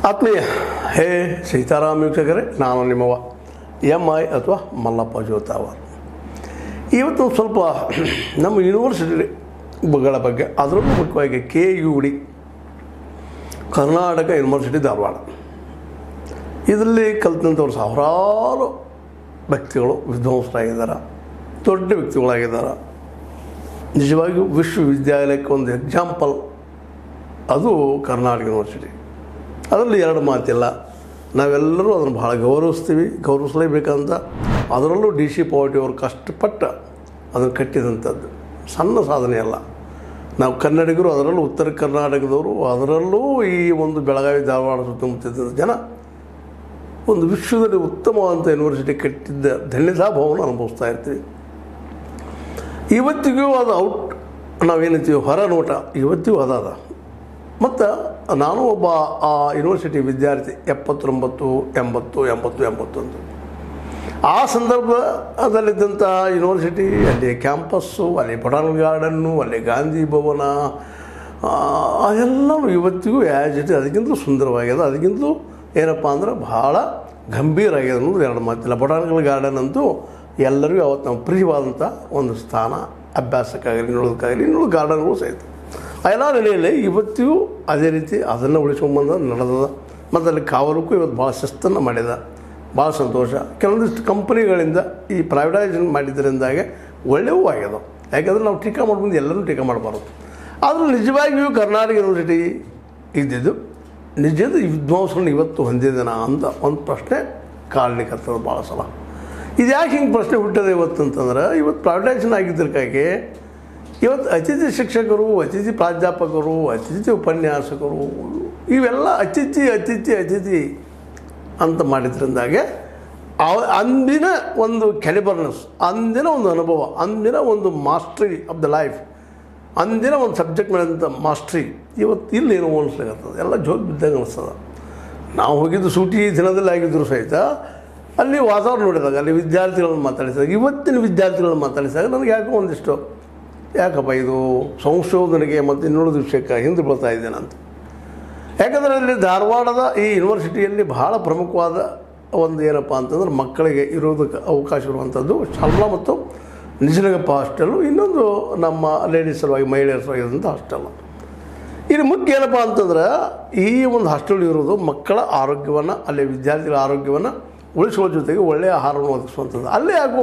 ಆತ್ಮೀಯ ಹೇ ಸೀತಾರಾಮ್ ವೀಕ್ಷಕರೇ ನಾನು ನಿಮ್ಮವ ಎಮ್ ಐ ಅಥವಾ ಮಲ್ಲಪ್ಪ ಜೋತಾವ ಇವತ್ತು ಸ್ವಲ್ಪ ನಮ್ಮ ಯೂನಿವರ್ಸಿಟಿಗಳ ಬಗ್ಗೆ ಅದರಲ್ಲೂ ಮುಖ್ಯವಾಗಿ K U D Karnataka university Dharwad ಇದರಲ್ಲಿ ಕಲಿತಂಥವ್ರು ಸಾವಿರಾರು ವ್ಯಕ್ತಿಗಳು ವಿದ್ವಾಂಸರಾಗಿದ್ದಾರೆ ದೊಡ್ಡ ವ್ಯಕ್ತಿಗಳಾಗಿದ್ದಾರೆ ನಿಜವಾಗಿಯೂ ವಿಶ್ವವಿದ್ಯಾಲಯಕ್ಕೆ ಒಂದು ಎಕ್ಸಾಂಪಲ್ ಅದು ಕರ್ನಾಟಕ ಯೂನಿವರ್ಸಿಟಿ ಅದರಲ್ಲಿ ಎರಡು ಮಾತಿಲ್ಲ ನಾವೆಲ್ಲರೂ ಅದನ್ನು ಭಾಳ ಗೌರವಿಸ್ತೀವಿ ಗೌರವಿಸಲೇಬೇಕಂತ ಅದರಲ್ಲೂ ಡಿ ಸಿ ಪಾವಟಿ ಅವರು ಕಷ್ಟಪಟ್ಟು ಅದನ್ನು ಕಟ್ಟಿದಂಥದ್ದು ಸಣ್ಣ ಸಾಧನೆ ಅಲ್ಲ ನಾವು ಕನ್ನಡಿಗರು ಅದರಲ್ಲೂ ಉತ್ತರ ಕರ್ನಾಟಕದವರು ಅದರಲ್ಲೂ ಈ ಒಂದು ಬೆಳಗಾವಿ ಧಾರವಾಡ ಸುತ್ತಮುತ್ತ ಜನ ಒಂದು ವಿಶ್ವದಲ್ಲಿ ಉತ್ತಮವಾದಂಥ ಯೂನಿವರ್ಸಿಟಿ ಕಟ್ಟಿದ್ದ ಧನ್ಯತಾಭಾವವನ್ನು ಅನುಭವಿಸ್ತಾ ಇರ್ತೀವಿ ಇವತ್ತಿಗೂ ಅದು ಔಟ್ ನಾವೇನಂತೀವಿ ಹೊರ ನೋಟ ಇವತ್ತಿಗೂ ಅದಾದ ಮತ್ತು ನಾನು ಒಬ್ಬ ಆ ಯೂನಿವರ್ಸಿಟಿ ವಿದ್ಯಾರ್ಥಿ ಎಪ್ಪತ್ತೊಂಬತ್ತು ಎಂಬತ್ತು ಎಂಬತ್ತು ಎಂಬತ್ತೊಂದು ಆ ಸಂದರ್ಭದಲ್ಲಿದ್ದಂಥ ಯೂನಿವರ್ಸಿಟಿ ಅಲ್ಲಿ ಕ್ಯಾಂಪಸ್ಸು ಅಲ್ಲಿ ಬಟಾಲ್ ಗಾರ್ಡನ್ನು ಅಲ್ಲಿ ಗಾಂಧಿ ಭವನ ಆ, ಅದೆಲ್ಲವೂ ಇವತ್ತಿಗೂ ಆ್ಯಸ್ ಇಟ್ ಅದಕ್ಕಿಂತಲೂ ಸುಂದರವಾಗಿದೆ ಅದಕ್ಕಿಂತಲೂ ಏನಪ್ಪ ಅಂದ್ರೆ ಭಾಳ ಗಂಭೀರ ಆಗಿದೆ ಅನ್ನೋದು ಎರಡು ಮಾತಿಲ್ಲ ಬೊಟಾನಿಕಲ್ ಗಾರ್ಡನ್ ಅಂತೂ ಎಲ್ಲರಿಗೂ ಅವತ್ತು ನಾವು ಪ್ರಿಯವಾದಂಥ ಒಂದು ಸ್ಥಾನ ಅಭ್ಯಾಸಕ್ಕಾಗಲಿ ನೋಡೋದಕ್ಕಾಗಲಿ ಇನ್ನುಳಿದ ಗಾರ್ಡನ್ಗಳು ಸಹಿತ ಆ ಎಲ್ಲ ನೆಲೆಯಲ್ಲಿ ಇವತ್ತಿಗೂ ಅದೇ ರೀತಿ ಅದನ್ನು ಉಳಿಸ್ಕೊಂಬಂದ ನಡೆದದ ಮತ್ತು ಅಲ್ಲಿ ಕಾವಲಕ್ಕೂ ಇವತ್ತು ಭಾಳ ಶಿಸ್ತನ್ನು ಮಾಡಿದ ಭಾಳ ಸಂತೋಷ ಕೆಲವೊಂದಿಷ್ಟು ಕಂಪನಿಗಳಿಂದ ಈ ಪ್ರೈವೇಟೈಸೇಷನ್ ಮಾಡಿದ್ದರಿಂದಾಗೆ ಒಳ್ಳೆಯೂ ಆಗ್ಯದ ಯಾಕಂದ್ರೆ ನಾವು ಟೀಕಾ ಮಾಡ್ಬಂದು ಎಲ್ಲರೂ ಟೀಕಾ ಮಾಡಬಾರ್ದು ಆದರೂ ನಿಜವಾಗಿಯೂ ಕರ್ನಾಟಕ ಯೂನಿವರ್ಸಿಟಿ ಇದ್ದಿದ್ದು ನಿಜದ ಈ ವಿದ್ವಾಂಸರನ್ನು ಇವತ್ತು ಹೊಂದಿದ್ದೇನಾ ಅಂತ ಒಂದು ಪ್ರಶ್ನೆ ಕಾಡ್ಲಿಕ್ಕತ್ತದ ಭಾಳ ಸಲ ಇದು ಯಾಕೆ ಹಿಂಗೆ ಪ್ರಶ್ನೆ ಹುಟ್ಟದೆ ಇವತ್ತು ಅಂತಂದ್ರೆ ಇವತ್ತು ಪ್ರೈವೇಟೈಸೇಷನ್ ಆಗಿದ್ದಕ್ಕಾಗಿ ಇವತ್ತು ಅತಿಥಿ ಶಿಕ್ಷಕರು ಅತಿಥಿ ಪ್ರಾಧ್ಯಾಪಕರು ಅತಿಥಿ ಉಪನ್ಯಾಸಕರು ಇವೆಲ್ಲ ಅತಿಥಿ ಅತಿಥಿ ಅತಿಥಿ ಅಂತ ಮಾಡಿದ್ರಿಂದಾಗೆ ಅವ ಅಂದಿನ ಒಂದು ಕ್ಯಾಲಿಬರ್ನೆಸ್ ಅಂದಿನ ಒಂದು ಅನುಭವ ಅಂದಿನ ಒಂದು ಮಾಸ್ಟ್ರಿ ಆಫ್ ದ ಲೈಫ್ ಅಂದಿನ ಒಂದು ಸಬ್ಜೆಕ್ಟ್ ಮೇಲಂಥ ಮಾಸ್ಟ್ರಿ ಇವತ್ತು ಇಲ್ಲಿ ಏನೋ ಅನಿಸ್ಲಾಗತ್ತದ ಎಲ್ಲ ಜೋಗ್ ಬಿದ್ದಂಗೆ ಅನಿಸ್ತದ ನಾವು ಹೋಗಿದ್ದು ಸೂಟಿ ದಿನದಲ್ಲಿ ಆಗಿದ್ದರೂ ಸಹಿತ ಅಲ್ಲಿ ವಾತಾವರಣ ನೋಡಿದಾಗ ಅಲ್ಲಿ ವಿದ್ಯಾರ್ಥಿಗಳನ್ನು ಮಾತಾಡಿಸಿದಾಗ ಇವತ್ತಿನ ವಿದ್ಯಾರ್ಥಿಗಳನ್ನು ಮಾತಾಡಿಸಿದಾಗ ನನಗೆ ಯಾಕೋ ಒಂದಿಷ್ಟು ಯಾಕಪ್ಪ ಇದು ಸಂಶೋಧನೆಗೆ ಮತ್ತು ಇನ್ನುಳಿದ ವಿಷಯಕ್ಕೆ ಹಿಂದೆ ಬೀಳ್ತಾ ಇದ್ದೇನೆ ಅಂತ ಯಾಕಂದರೆ ಅಲ್ಲಿ ಧಾರವಾಡದ ಈ ಯೂನಿವರ್ಸಿಟಿಯಲ್ಲಿ ಬಹಳ ಪ್ರಮುಖವಾದ ಒಂದು ಏನಪ್ಪ ಅಂತಂದ್ರೆ ಮಕ್ಕಳಿಗೆ ಇರೋದಕ್ಕೆ ಅವಕಾಶ ಇರುವಂಥದ್ದು ಶಾಲಾ ಮತ್ತು ನಿಜಲಿಂಗಪ್ಪ ಹಾಸ್ಟೆಲ್ಲು ಇನ್ನೊಂದು ನಮ್ಮ ಲೇಡೀಸ್ ಸಲುವಾಗಿ ಮಹಿಳೆಯರ ಸಲುವಾಗಿರುವಂಥ ಹಾಸ್ಟೆಲ್ ಇಲ್ಲಿ ಮುಖ್ಯ ಏನಪ್ಪ ಅಂತಂದ್ರೆ ಈ ಒಂದು ಹಾಸ್ಟೆಲ್ ಇರೋದು ಮಕ್ಕಳ ಆರೋಗ್ಯವನ್ನು ಅಲ್ಲಿ ವಿದ್ಯಾರ್ಥಿಗಳ ಆರೋಗ್ಯವನ್ನು ಉಳಿಸುವ ಜೊತೆಗೆ ಒಳ್ಳೆಯ ಆಹಾರವನ್ನು ಒದಗಿಸುವಂಥದ್ದು ಅಲ್ಲೇ ಆಗೋ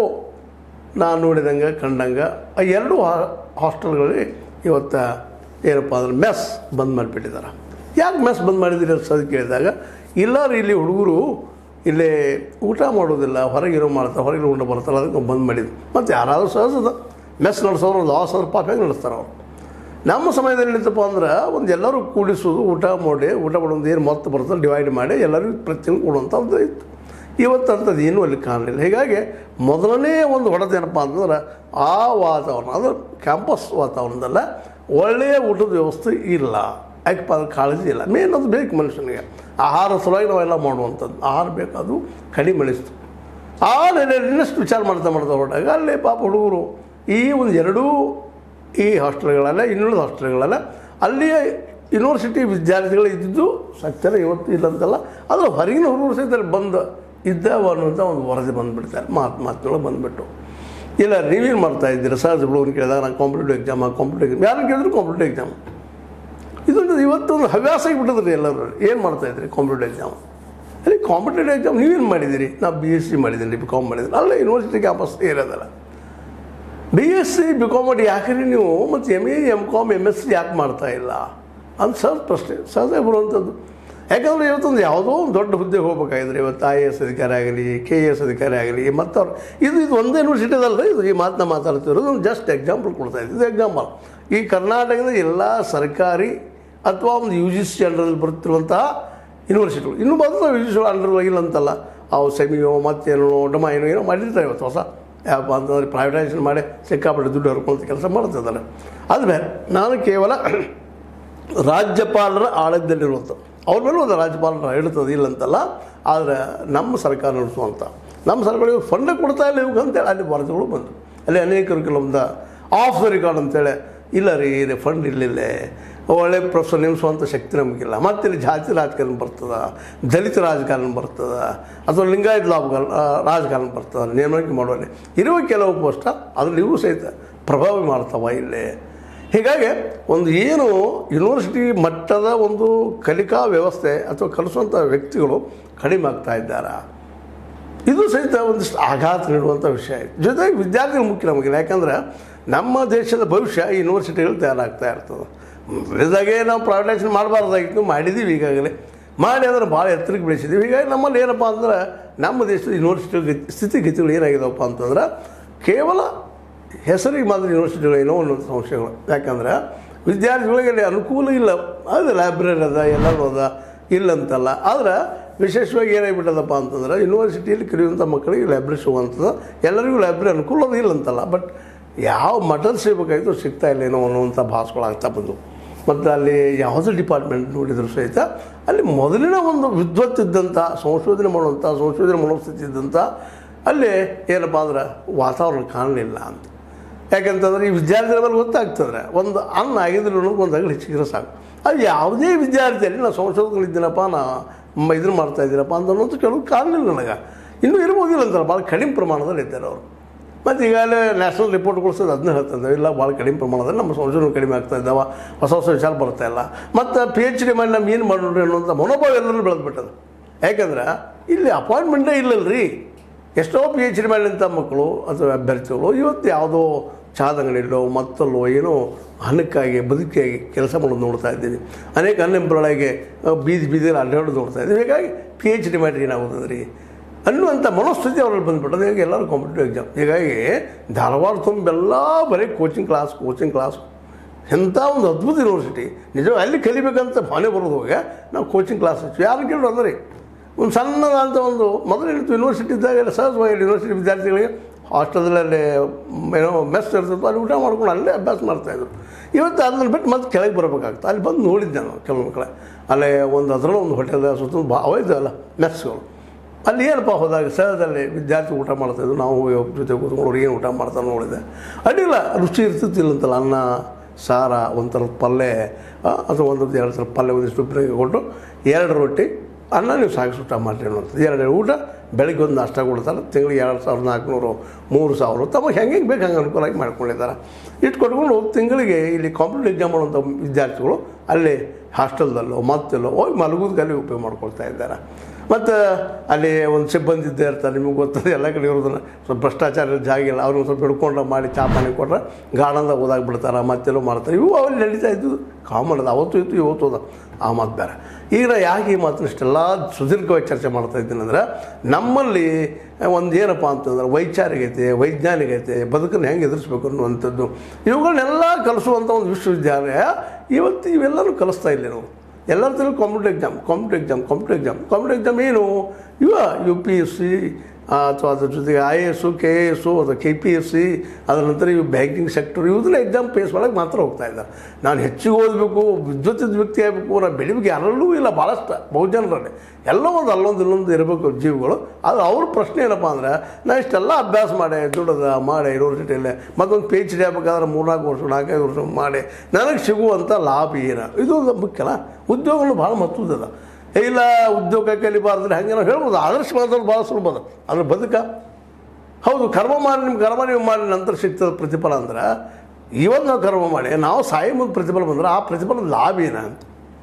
ನಾನು ನೋಡಿದಂಗೆ ಕಂಡಂಗೆ ಆ ಎರಡೂ ಹಾ- ಹಾಸ್ಟೆಲ್ಗಳಲ್ಲಿ ಇವತ್ತು ಏನಪ್ಪ ಅಂದ್ರೆ ಮೆಸ್ ಬಂದ್ ಮಾಡಿಬಿಟ್ಟಿದ್ದಾರೆ ಯಾಕೆ ಮೆಸ್ ಬಂದ್ ಮಾಡಿದ್ದೀರಿ ಅಂತ ಸದ್ ಕೇಳಿದಾಗ ಇಲ್ಲಾರು ಇಲ್ಲಿ ಹುಡುಗರು ಇಲ್ಲೇ ಊಟ ಮಾಡೋದಿಲ್ಲ ಹೊರಗಿರೋ ಮಾಡ್ತಾರೆ ಹೊರಗಿರೋ ಊಟ ಬರ್ತಾರೆ ಅದಕ್ಕೆ ಬಂದ್ ಮಾಡಿದ್ರು ಮತ್ತು ಯಾರಾದರೂ ಸಹಜದ ಮೆಸ್ ನಡೆಸೋರು ಲಾಸ್ ಅವ್ರ ಪಾಪ ಹೆಂಗೆ ನಡೆಸ್ತಾರೆ ಅವ್ರು ನಮ್ಮ ಸಮಯದಲ್ಲಿ ಏನಂತಪ್ಪ ಅಂದ್ರೆ ಒಂದು ಎಲ್ಲರೂ ಕೂಡಿಸೋದು ಊಟ ಮಾಡಿ ಊಟ ಮಾಡೋದು ಏನು ಮೊತ್ತ ಬರ್ತದೆ ಡಿವೈಡ್ ಮಾಡಿ ಎಲ್ಲರಿಗೂ ಪ್ರತಿಯೊಂದು ಕೊಡುವಂಥದ್ದು ಇತ್ತು ಇವತ್ತು ಅಂಥದ್ದು ಏನೂ ಅಲ್ಲಿ ಕಾಣಲಿಲ್ಲ ಹೀಗಾಗಿ ಮೊದಲನೇ ಒಂದು ಹೊಡೆತ ಏನಪ್ಪ ಅಂತಂದ್ರೆ ಆ ವಾತಾವರಣ ಅದು ಕ್ಯಾಂಪಸ್ ವಾತಾವರಣದಲ್ಲ ಒಳ್ಳೆಯ ಊಟದ ವ್ಯವಸ್ಥೆ ಇಲ್ಲ ಯಾಕಪ್ಪ ಅದ್ರ ಕಾಳಜಿ ಇಲ್ಲ ಮೇನ್ ಅದು ಬೇಕು ಮನುಷ್ಯನಿಗೆ ಆಹಾರ ಸಲುವಾಗಿ ನಾವೆಲ್ಲ ಮಾಡುವಂಥದ್ದು ಆಹಾರ ಬೇಕಾದು ಕಡಿಮೆ ಅನಿಸ್ತು ಆ ನೆಲೆಯಲ್ಲಿ ಇನ್ನಷ್ಟು ವಿಚಾರ ಮಾಡ್ತಾ ಮಾಡ್ತಾ ಹೊರಟಾಗ ಅಲ್ಲೇ ಪಾಪ ಹುಡುಗರು ಈ ಒಂದು ಎರಡೂ ಈ ಹಾಸ್ಟೆಲ್ಗಳಲ್ಲ ಇನ್ನುಳಿದ ಹಾಸ್ಟೆಲ್ಗಳಲ್ಲ ಅಲ್ಲಿಯ ಯೂನಿವರ್ಸಿಟಿ ವಿದ್ಯಾರ್ಥಿಗಳು ಇದ್ದಿದ್ದು ಸತ್ಯನ ಇವತ್ತು ಇಲ್ಲಂತಲ್ಲ ಆದರೆ ಹೊರಗಿನ ಹುಡುಗರು ಸಹಿತ ಅಲ್ಲಿ ಬಂದು ಇದ್ದಾವ ಅನ್ನೋಂಥ ಒಂದು ವರದಿ ಬಂದುಬಿಡ್ತಾರೆ ಮಾತು ಮಾತುಗಳು ಬಂದುಬಿಟ್ಟು ಇಲ್ಲ ನೀವೇನು ಮಾಡ್ತಾ ಇದ್ದೀರಾ ಸಹಜ ಹುಡುಗರು ಕೇಳಿದಾಗ ನಾನು ಕಾಂಪಿಟೇಟಿವ್ ಎಕ್ಸಾಮ್ ಕಾಂಪಿಟೇಟಿವ್ ಎಕ್ಸಾಮ್ ಯಾರು ಕೇಳಿದ್ರು ಕಾಂಪಿಟೇಟಿವ್ ಎಕ್ಸಾಮ್ ಇದೊಂದು ಇವತ್ತೊಂದು ಹವ್ಯಾಸ ಆಗಿಬಿಟ್ಟಿದ್ರಿ ಎಲ್ಲರೂ ಏನು ಮಾಡ್ತಾ ಇದ್ರಿ ಕಾಂಪಿಟೇಟಿವ್ ಎಕ್ಸಾಮ್ ಅಲ್ಲಿ ಕಾಂಪಿಟೇಟಿವ್ ಎಕ್ಸಾಮ್ ನೀವೇನು ಮಾಡಿದ್ದೀರಿ ನಾವು ಬಿ ಎಸ್ ಸಿ ಮಾಡಿದ್ದೀನಿ ಬಿ ಕಾಮ್ ಮಾಡಿದ್ದೀನಿ ಅಲ್ಲೇ ಯೂನಿವರ್ಸಿಟಿ ಕ್ಯಾಂಪಸ್ ಇರೋದಲ್ಲ B S C B com ಮಾಡಿ ಯಾಕ್ರಿ ನೀವು ಮತ್ತು M A M com M S C ಯಾಕೆ ಮಾಡ್ತಾ ಇಲ್ಲ ಅಂತ ಸಹಜ ಪ್ರಶ್ನೆ ಸಹಜ ಬರುವಂಥದ್ದು ಯಾಕಂದರೆ ಇವತ್ತೊಂದು ಯಾವುದೋ ಒಂದು ದೊಡ್ಡ ಹುದ್ದೆಗೆ ಹೋಗ್ಬೇಕಾಗಿದ್ರೆ ಇವತ್ತು ಐ ಎ ಎಸ್ ಅಧಿಕಾರಿ ಆಗಲಿ ಕೆ ಎ ಎಸ್ ಅಧಿಕಾರಿ ಆಗಲಿ ಮತ್ತು ಅವ್ರು ಇದು ಇದು ಒಂದೇ ಯೂನಿವರ್ಸಿಟಿದಲ್ಲ ಇದು ಈ ಮಾತನ್ನ ಮಾತಾಡ್ತಿರೋದು ಒಂದು ಜಸ್ಟ್ ಎಕ್ಸಾಂಪಲ್ ಕೊಡ್ತಾ ಇದ್ದು ಇದು ಎಕ್ಸಾಂಪಲ್ ಈ ಕರ್ನಾಟಕದ ಎಲ್ಲ ಸರ್ಕಾರಿ ಅಥವಾ ಒಂದು ಯು ಜಿ ಸಿ ಅಂಡರಲ್ಲಿ ಬರುತ್ತಿರುವಂತಹ ಯೂನಿವರ್ಸಿಟಿಗಳು ಇನ್ನೂ ಬಂದು ಯು ಜಿ ಸಿ ಅಂಡರ್ ಇಲ್ಲ ಅಂತಲ್ಲ ಅವು ಸೆಮಿಯೋ ಮತ್ತೇನೋ ಡೊಮೈನೋ ಏನೋ ಮಾಡಿರ್ತಾರೆ ಇವತ್ತು ಹೊಸ ಯಾಕಪ್ಪ ಅಂತಂದ್ರೆ ಪ್ರೈವೇಟೈಸೇಷನ್ ಮಾಡಿ ಸಿಕ್ಕಾಪಟ್ಟೆ ದುಡ್ಡು ಹರ್ಕೊಂತ ಕೆಲಸ ಮಾಡ್ತಿದ್ದಾರೆ ಅದು ಬೇರೆ ನಾನು ಕೇವಲ ರಾಜ್ಯಪಾಲರ ಆಳದಲ್ಲಿರುವಂಥ ಅವ್ರ ಮೇಲೂ ಒಂದು ರಾಜ್ಯಪಾಲರ ಹೇಳ್ತದೆ ಇಲ್ಲ ಅಂತಲ್ಲ ಆದರೆ ನಮ್ಮ ಸರ್ಕಾರ ನಡೆಸುವಂಥ ನಮ್ಮ ಸರ್ಕಾರ ಇವ್ರು ಫಂಡ್ ಕೊಡ್ತಾ ಇಲ್ಲ ಇವಾಗ ಅಂತೇಳಿ ಅಲ್ಲಿ ವರದಿಗಳು ಬಂದು ಅಲ್ಲಿ ಅನೇಕರು ಕೆಲವೊಂದು ಆಫ್ ದ ರೆಕಾರ್ಡ್ ಅಂತೇಳಿ ಇಲ್ಲ ರೀ ಇದು ಫಂಡ್ ಇರಲಿಲ್ಲ ಒಳ್ಳೆ ಪ್ರೊಫೆಸರ್ ನೇಮಿಸುವಂಥ ಶಕ್ತಿ ನಮಗಿಲ್ಲ ಮತ್ತು ಇಲ್ಲಿ ಜಾತಿ ರಾಜಕಾರಣ ಬರ್ತದೆ ದಲಿತ ರಾಜಕಾರಣ ಬರ್ತದೆ ಅಥವಾ ಲಿಂಗಾಯತ್ ಲಾಭ ರಾಜಕಾರಣ ಬರ್ತದೆ ನೇಮಕ ಮಾಡುವಲ್ಲಿ ಇರುವ ಕೆಲವು ಪೋಸ್ಟ ಅದ್ರಲ್ಲಿ ಇವು ಸಹಿತ ಪ್ರಭಾವ ಮಾಡ್ತಾವ ಇಲ್ಲಿ ಹೀಗಾಗಿ ಒಂದು ಏನು ಯೂನಿವರ್ಸಿಟಿ ಮಟ್ಟದ ಒಂದು ಕಲಿಕಾ ವ್ಯವಸ್ಥೆ ಅಥವಾ ಕಲಿಸುವಂಥ ವ್ಯಕ್ತಿಗಳು ಕಡಿಮೆ ಆಗ್ತಾ ಇದ್ದಾರೆ ಇದು ಸಹಿತ ಒಂದಿಷ್ಟು ಆಘಾತ ನೀಡುವಂಥ ವಿಷಯ ಜೊತೆಗೆ ವಿದ್ಯಾರ್ಥಿಗಳು ಮುಖ್ಯ ನಮಗಿಲ್ಲ ಯಾಕಂದ್ರೆ ನಮ್ಮ ದೇಶದ ಭವಿಷ್ಯ ಈ ಯೂನಿವರ್ಸಿಟಿಗಳು ತಯಾರಾಗ್ತಾ ಇರ್ತದೆ ಮೊದಲಾಗೆ ನಾವು ಪ್ರೈವೇಟೈಸೇಷನ್ ಮಾಡಬಾರ್ದಾಗಿತ್ತು ಮಾಡಿದ್ದೀವಿ ಈಗಾಗಲೇ ಮಾಡಿ ಅಂದ್ರೆ ಭಾಳ ಎತ್ತರಕ್ಕೆ ಬೆಳೆಸಿದ್ದೀವಿ ಹೀಗಾಗಿ ನಮ್ಮಲ್ಲಿ ಏನಪ್ಪ ಅಂದ್ರೆ ನಮ್ಮ ದೇಶದ ಯೂನಿವರ್ಸಿಟಿ ಸ್ಥಿತಿಗತಿಗಳು ಏನಾಗಿದಾವಪ್ಪ ಅಂತಂದ್ರೆ ಕೇವಲ ಹೆಸರಿಗೆ ಮಾತ್ರ ಯೂನಿವರ್ಸಿಟಿಗಳು ಏನೋ ಒಂದು ಸಂಶಯಗಳು ಯಾಕಂದ್ರೆ ವಿದ್ಯಾರ್ಥಿಗಳಿಗೆ ಅಲ್ಲಿ ಅನುಕೂಲ ಇಲ್ಲ ಅದು ಲೈಬ್ರರಿ ಅದ ಎಲ್ಲರೂ ಅದ ಇಲ್ಲಂತಲ್ಲ ಆದ್ರೆ ವಿಶೇಷವಾಗಿ ಏನಾಗ್ಬಿಟ್ಟದಪ್ಪ ಅಂತಂದ್ರೆ ಯೂನಿವರ್ಸಿಟಿಯಲ್ಲಿ ಕಲಿಯುವಂಥ ಮಕ್ಕಳಿಗೆ ಲೈಬ್ರರಿ ಸಿಗುವಂಥದ್ದು ಎಲ್ಲರಿಗೂ ಲೈಬ್ರರಿ ಅನುಕೂಲ ಅದು ಇಲ್ಲಂತಲ್ಲ ಬಟ್ ಯಾವ ಮಠದ ಸಿಗಬೇಕಾಗಿತ್ತು ಸಿಗ್ತಾ ಇಲ್ಲ ಏನೋ ಅನ್ನುವಂಥ ಭಾಸಗಳಾಗ್ತಾ ಬಂದವು ಮತ್ತು ಅಲ್ಲಿ ಯಾವುದೇ ಡಿಪಾರ್ಟ್ಮೆಂಟ್ ನೋಡಿದ್ರು ಸಹಿತ ಅಲ್ಲಿ ಮೊದಲಿನ ಒಂದು ವಿದ್ವತ್ತಿದ್ದಂಥ ಸಂಶೋಧನೆ ಮಾಡುವಂಥ ಸಂಶೋಧನೆ ಮನೋಸ್ಥಿತಿ ಇದ್ದಂಥ ಅಲ್ಲಿ ಏನಪ್ಪ ಅಂದ್ರೆ ವಾತಾವರಣ ಕಾಣಲಿಲ್ಲ ಅಂತ ಯಾಕಂತಂದ್ರೆ ಈ ವಿದ್ಯಾರ್ಥಿಗಳ ಮೇಲೆ ಗೊತ್ತಾಗ್ತದ್ರೆ ಒಂದು ಅನ್ನ ಆಗಿದ್ರು ಅನ್ನೋದು ಒಂದು ಅಗಲಿ ಹೆಚ್ಚಿಗೆ ಸಾಕು ಅದು ಯಾವುದೇ ವಿದ್ಯಾರ್ಥಿಯಲ್ಲಿ ನಾವು ಸಂಶೋಧನೆಗಳಿದ್ದೀನಪ್ಪ ನಾ ಮ ಇದನ್ನು ಮಾಡ್ತಾ ಇದ್ದೀನಪ್ಪ ಅಂತ ಅನ್ನೋದು ಕೆಲವು ಕಾಣಲಿಲ್ಲ ನನಗೆ ಇನ್ನೂ ಇರ್ಬೋದಿಲ್ಲ ಅಂತಾರೆ ಭಾಳ ಕಡಿಮೆ ಪ್ರಮಾಣದಲ್ಲಿ ಇದ್ದಾರೆ ಅವರು ಮತ್ತು ಈಗಾಗಲೇ ನ್ಯಾಷನಲ್ ರಿಪೋರ್ಟ್ಗಳು ಸಹ ಅದನ್ನ ಹೇಳ್ತಾ ಇದ್ದಾವೆ ಇಲ್ಲ ಭಾಳ ಕಡಿಮೆ ಪ್ರಮಾಣದಲ್ಲಿ ನಮ್ಮ ಸಂಶೋಧನೆ ಕಡಿಮೆ ಆಗ್ತಾ ಇದ್ದಾವೆ ಹೊಸ ಹೊಸ ವಿಚಾರ ಬರ್ತಾ ಇಲ್ಲ ಮತ್ತು ಪಿ ಎಚ್ ಡಿ ಮಾಡಿ ನಮ್ಮ ಏನು ಮಾಡೋಣ ಅನ್ನೋಂಥ ಮನೋಭಾವ ಎಲ್ಲರೂ ಬೆಳೆದ್ಬಿಟ್ಟದು ಯಾಕಂದ್ರೆ ಇಲ್ಲಿ ಅಪಾಯಿಂಟ್ಮೆಂಟೇ ಇಲ್ಲಲ್ರಿ ಎಷ್ಟೋ ಪಿ ಎಚ್ ಡಿ ಮಾಡಿದಂಥ ಮಕ್ಕಳು ಅಥವಾ ಅಭ್ಯರ್ಥಿಗಳು ಇವತ್ತು ಯಾವುದೋ ಚಹಾದ ಅಂಗಡಿಯಲ್ಲೋ ಮತ್ತಲ್ಲೋ ಏನೋ ಹಣಕ್ಕಾಗಿ ಬದುಕಿಯಾಗಿ ಕೆಲಸ ಮಾಡೋದು ನೋಡ್ತಾ ಇದ್ದೀವಿ ಅನೇಕ ಅನ್ಎಂಪ್ಲಾಯ್ಗೆ ಬೀದಿ ಬೀದಿಯಲ್ಲಿ ಅಡ್ಡಾಡೋದು ನೋಡ್ತಾ ಇದ್ದೀವಿ ಹೀಗಾಗಿ ಪಿ ಎಚ್ ಡಿ ಮಾಡಿ ಏನಾಗೋದು ರೀ ಅನ್ನುವಂಥ ಮನೋಸ್ಥಿತಿ ಅವರಲ್ಲಿ ಬಂದ್ಬಿಟ್ಟದು ಹೀಗಾಗಿ ಎಲ್ಲರೂ ಕಾಂಪಿಟೇಟಿವ್ ಎಕ್ಸಾಮ್ ಹೀಗಾಗಿ ಧಾರವಾಡ ತುಂಬೆಲ್ಲ ಬರೀ ಕೋಚಿಂಗ್ ಕ್ಲಾಸ್ ಕೋಚಿಂಗ್ ಕ್ಲಾಸ್ ಎಂಥ ಒಂದು ಅದ್ಭುತ ಯೂನಿವರ್ಸಿಟಿ ನಿಜ ಅಲ್ಲಿ ಕಲಿಬೇಕಂತ ಭಾವನೆ ಬರೋದು ಹೋಗಿ ನಾವು ಕೋಚಿಂಗ್ ಕ್ಲಾಸ್ ಹಚ್ಚಿ ಯಾರು ಕೇಳೋದು ಅಂದ್ರೆ ಒಂದು ಸಣ್ಣದಂಥ ಒಂದು ಮೊದಲು ಹೇಳಿತ್ತು ಯೂನಿವರ್ಸಿಟಿ ಇದ್ದಾಗ ಎಲ್ಲ ಸಹಜವಾಗಿ ಯೂನಿವರ್ಸಿಟಿ ವಿದ್ಯಾರ್ಥಿಗಳಿಗೆ ಹಾಸ್ಟೆಲಲ್ಲಿ ಏನೋ ಮೆಸ್ ಇರ್ತಿತ್ತು ಅಲ್ಲಿ ಊಟ ಮಾಡ್ಕೊಂಡು ಅಲ್ಲೇ ಅಭ್ಯಾಸ ಮಾಡ್ತಾಯಿದ್ರು ಇವತ್ತು ಅದನ್ನ ಬಿಟ್ಟು ಮತ್ತೆ ಕೆಳಗೆ ಬರಬೇಕಾಗ್ತದೆ ಅಲ್ಲಿ ಬಂದು ನೋಡಿದ್ದೆ ನಾನು ಕೆಲವು ಮಕ್ಕಳ ಅಲ್ಲೇ ಒಂದು ಅದರಲ್ಲೂ ಒಂದು ಹೋಟೆಲ್ ಸುತ್ತ ಬಾ ಅಲ್ಲ ಮೆಸ್ಗಳು ಅಲ್ಲಿ ಏನಪ್ಪ ಹೋದಾಗ ಸಹಜದಲ್ಲಿ ವಿದ್ಯಾರ್ಥಿ ಊಟ ಮಾಡ್ತಾಯಿದ್ರು ನಾವು ಹೋಗಿ ಅವ್ರ ಜೊತೆ ಕೂತ್ಕೊಂಡು ಏನು ಊಟ ಮಾಡ್ತಾರೆ ನೋಡಿದೆ ಅಡ್ಡಿಲ್ಲ ರುಚಿ ಇರ್ತಿತ್ತಿಲ್ಲ ಅಂತಲ್ಲ ಅನ್ನ ಸಾರ ಒಂದು ಥರದ ಪಲ್ಯ ಆ, ಅಥವಾ ಒಂದು ಎರಡು ಥರ ಪಲ್ಯ ಒಂದಿಷ್ಟು ಉಪ್ಪಿನಕಾಯಿ ಕೊಟ್ಟು ಎರಡು ರೊಟ್ಟಿ ಅನ್ನ ನೀವು ಸಾಗಿಸಿ ಊಟ ಮಾಡಿರಿ ಅನ್ನೋಂಥದ್ದು ಎರಡು ಊಟ ಬೆಳಿಗ್ಗೆ ಒಂದು ನಾಷ್ಟ ಕೊಡ್ತಾರೆ ತಿಂಗಳಿಗೆ ಎರಡು ಸಾವಿರದ ನಾಲ್ಕುನೂರು ಮೂರು ಸಾವಿರ ತಮಗೆ ಹೆಂಗೆ ಬೇಕು ಹಂಗೆ ಅನುಕೂಲವಾಗಿ ಮಾಡ್ಕೊಂಡಿದ್ದಾರೆ ಇಟ್ಟು ಕೊಟ್ಕೊಂಡು ತಿಂಗಳಿಗೆ ಇಲ್ಲಿ ಕಾಂಪಿಟೇಟಿವ್ ಎಕ್ಸಾಮ್ ಮಾಡುವಂಥ ವಿದ್ಯಾರ್ಥಿಗಳು ಅಲ್ಲಿ ಹಾಸ್ಟೆಲ್ದಲ್ಲೋ ಮತ್ತೆಲ್ಲೋ ಹೋಗಿ ಮಲಗೋದಕ್ಕೆ ಅಲ್ಲಿ ಉಪಯೋಗ ಮಾಡ್ಕೊಳ್ತಾ ಇದ್ದಾರೆ ಮತ್ತು ಅಲ್ಲಿ ಒಂದು ಸಿಬ್ಬಂದಿ ಇದ್ದೇ ಇರ್ತಾರೆ ನಿಮಗೆ ಗೊತ್ತದೆ ಎಲ್ಲ ಕಡೆ ಇರೋದನ್ನ ಸ್ವಲ್ಪ ಭ್ರಷ್ಟಾಚಾರ ಜಾಗ ಇಲ್ಲ ಅವ್ರಿಗೆ ಸ್ವಲ್ಪ ಹಿಡ್ಕೊಂಡು ಮಾಡಿ ಚಾ ಪಾನಿ ಕೊಟ್ರೆ ಗಾರ್ಡನ್ದಾಗ ಓದಾಗಿ ಬಿಡ್ತಾರೆ ಮತ್ತೆಲ್ಲೋ ಮಾಡ್ತಾರೆ ಇವು ಅಲ್ಲಿ ನಡೀತಾ ಇದ್ದು ಕಾಮನ್ ಅದು ಅವತ್ತು ಇತ್ತು ಇವತ್ತು ಅದ ಆ ಮಾತು ಬೇರೆ ಈಗ ನಾ ಯಾಕೆ ಈ ಮಾತನ್ನ ಇಷ್ಟೆಲ್ಲ ಸುದೀರ್ಘವಾಗಿ ಚರ್ಚೆ ಮಾಡ್ತಾ ಇದ್ದೀನಿ ಅಂದ್ರೆ ನಮ್ಮಲ್ಲಿ ಒಂದು ಏನಪ್ಪ ಅಂತಂದ್ರೆ ವೈಚಾರಿಕತೆ ವೈಜ್ಞಾನಿಕತೆ ಬದುಕನ್ನು ಹೆಂಗೆ ಎದುರಿಸ್ಬೇಕು ಅನ್ನುವಂಥದ್ದು ಇವುಗಳನ್ನೆಲ್ಲ ಕಲಿಸುವಂಥ ಒಂದು ವಿಶ್ವವಿದ್ಯಾಲಯ ಇವತ್ತು ಇವೆಲ್ಲನೂ ಕಲಿಸ್ತಾ ಇಲ್ಲ ನಾವು ಎಲ್ಲರ ತಲೆ competitive exam competitive exam competitive exam competitive exam ಏನು ಇವ ಯು ಪಿ ಎಸ್ ಸಿ ಅಥವಾ ಅದ್ರ ಜೊತೆಗೆ I A S K A S ಅಥವಾ ಕೆ ಪಿ ಎಸ್ ಸಿ ಅದರ ನಂತರ ಇವು ಬ್ಯಾಂಕಿಂಗ್ ಸೆಕ್ಟರ್ ಇವನ್ನೆಲ್ಲ ಎಕ್ಸಾಮ್ ಫೇಸ್ ಮಾಡೋಕ್ಕೆ ಮಾತ್ರ ಹೋಗ್ತಾ ಇದ್ದಾರೆ ನಾನು ಹೆಚ್ಚಿಗೆ ಓದಬೇಕು ವಿದ್ಯುತ್ತಿದ ವ್ಯಕ್ತಿ ಆಗಬೇಕು ನಾನು ಬೆಳಿಬೇಕು ಯಾರಲ್ಲೂ ಇಲ್ಲ ಭಾಳಷ್ಟು ಬಹುಜನರಲ್ಲಿ ಎಲ್ಲೋ ಒಂದು ಅಲ್ಲೊಂದು ಇಲ್ಲೊಂದು ಇರಬೇಕು ಜೀವಿಗಳು ಅದು ಅವ್ರ ಪ್ರಶ್ನೆ ಏನಪ್ಪ ಅಂದ್ರೆ ನಾ ಇಷ್ಟೆಲ್ಲ ಅಭ್ಯಾಸ ಮಾಡಿ ದುಡದ ಮಾಡಿ ಯೂನಿವರ್ಸಿಟಿಯಲ್ಲೇ ಮತ್ತೊಂದು ಪಿ ಎಚ್ ಡಿ ಆಗ್ಬೇಕಾದ್ರೆ ಮೂರ್ನಾಲ್ಕು ವರ್ಷ ನಾಲ್ಕೈದು ವರ್ಷ ಮಾಡಿ ನನಗೆ ಸಿಗುವಂಥ ಲಾಭ ಏನು ಇದು ಒಂದು ಮುಖ್ಯಲ್ಲ ಉದ್ಯೋಗಗಳು ಭಾಳ ಮಹತ್ವದ ಇಲ್ಲ ಉದ್ಯೋಗ ಕಲಿಬಾರ್ದ್ರೆ ಹಂಗೆ ನಾವು ಹೇಳ್ಬೋದು ಆದರ್ಶ ಮಾತಾಡೋದು ಭಾಳ ಸುಲಭ ಅದ ಅದ್ರ ಬದುಕ ಹೌದು ಕರ್ಮ ಮಾಡಿ ನಿಮ್ಮ ಕರ್ಮ ನೀವು ಮಾಡಿ ನಂತರ ಸಿಗ್ತದೆ ಪ್ರತಿಫಲ ಅಂದ್ರೆ ಇವತ್ತು ನಾವು ಕರ್ಮ ಮಾಡಿ ನಾವು ಸಾಯಿ ಮುಂದೆ ಪ್ರತಿಫಲ ಬಂದ್ರೆ ಆ ಪ್ರತಿಫಲದ ಲಾಭ ಏನ ಅಂತ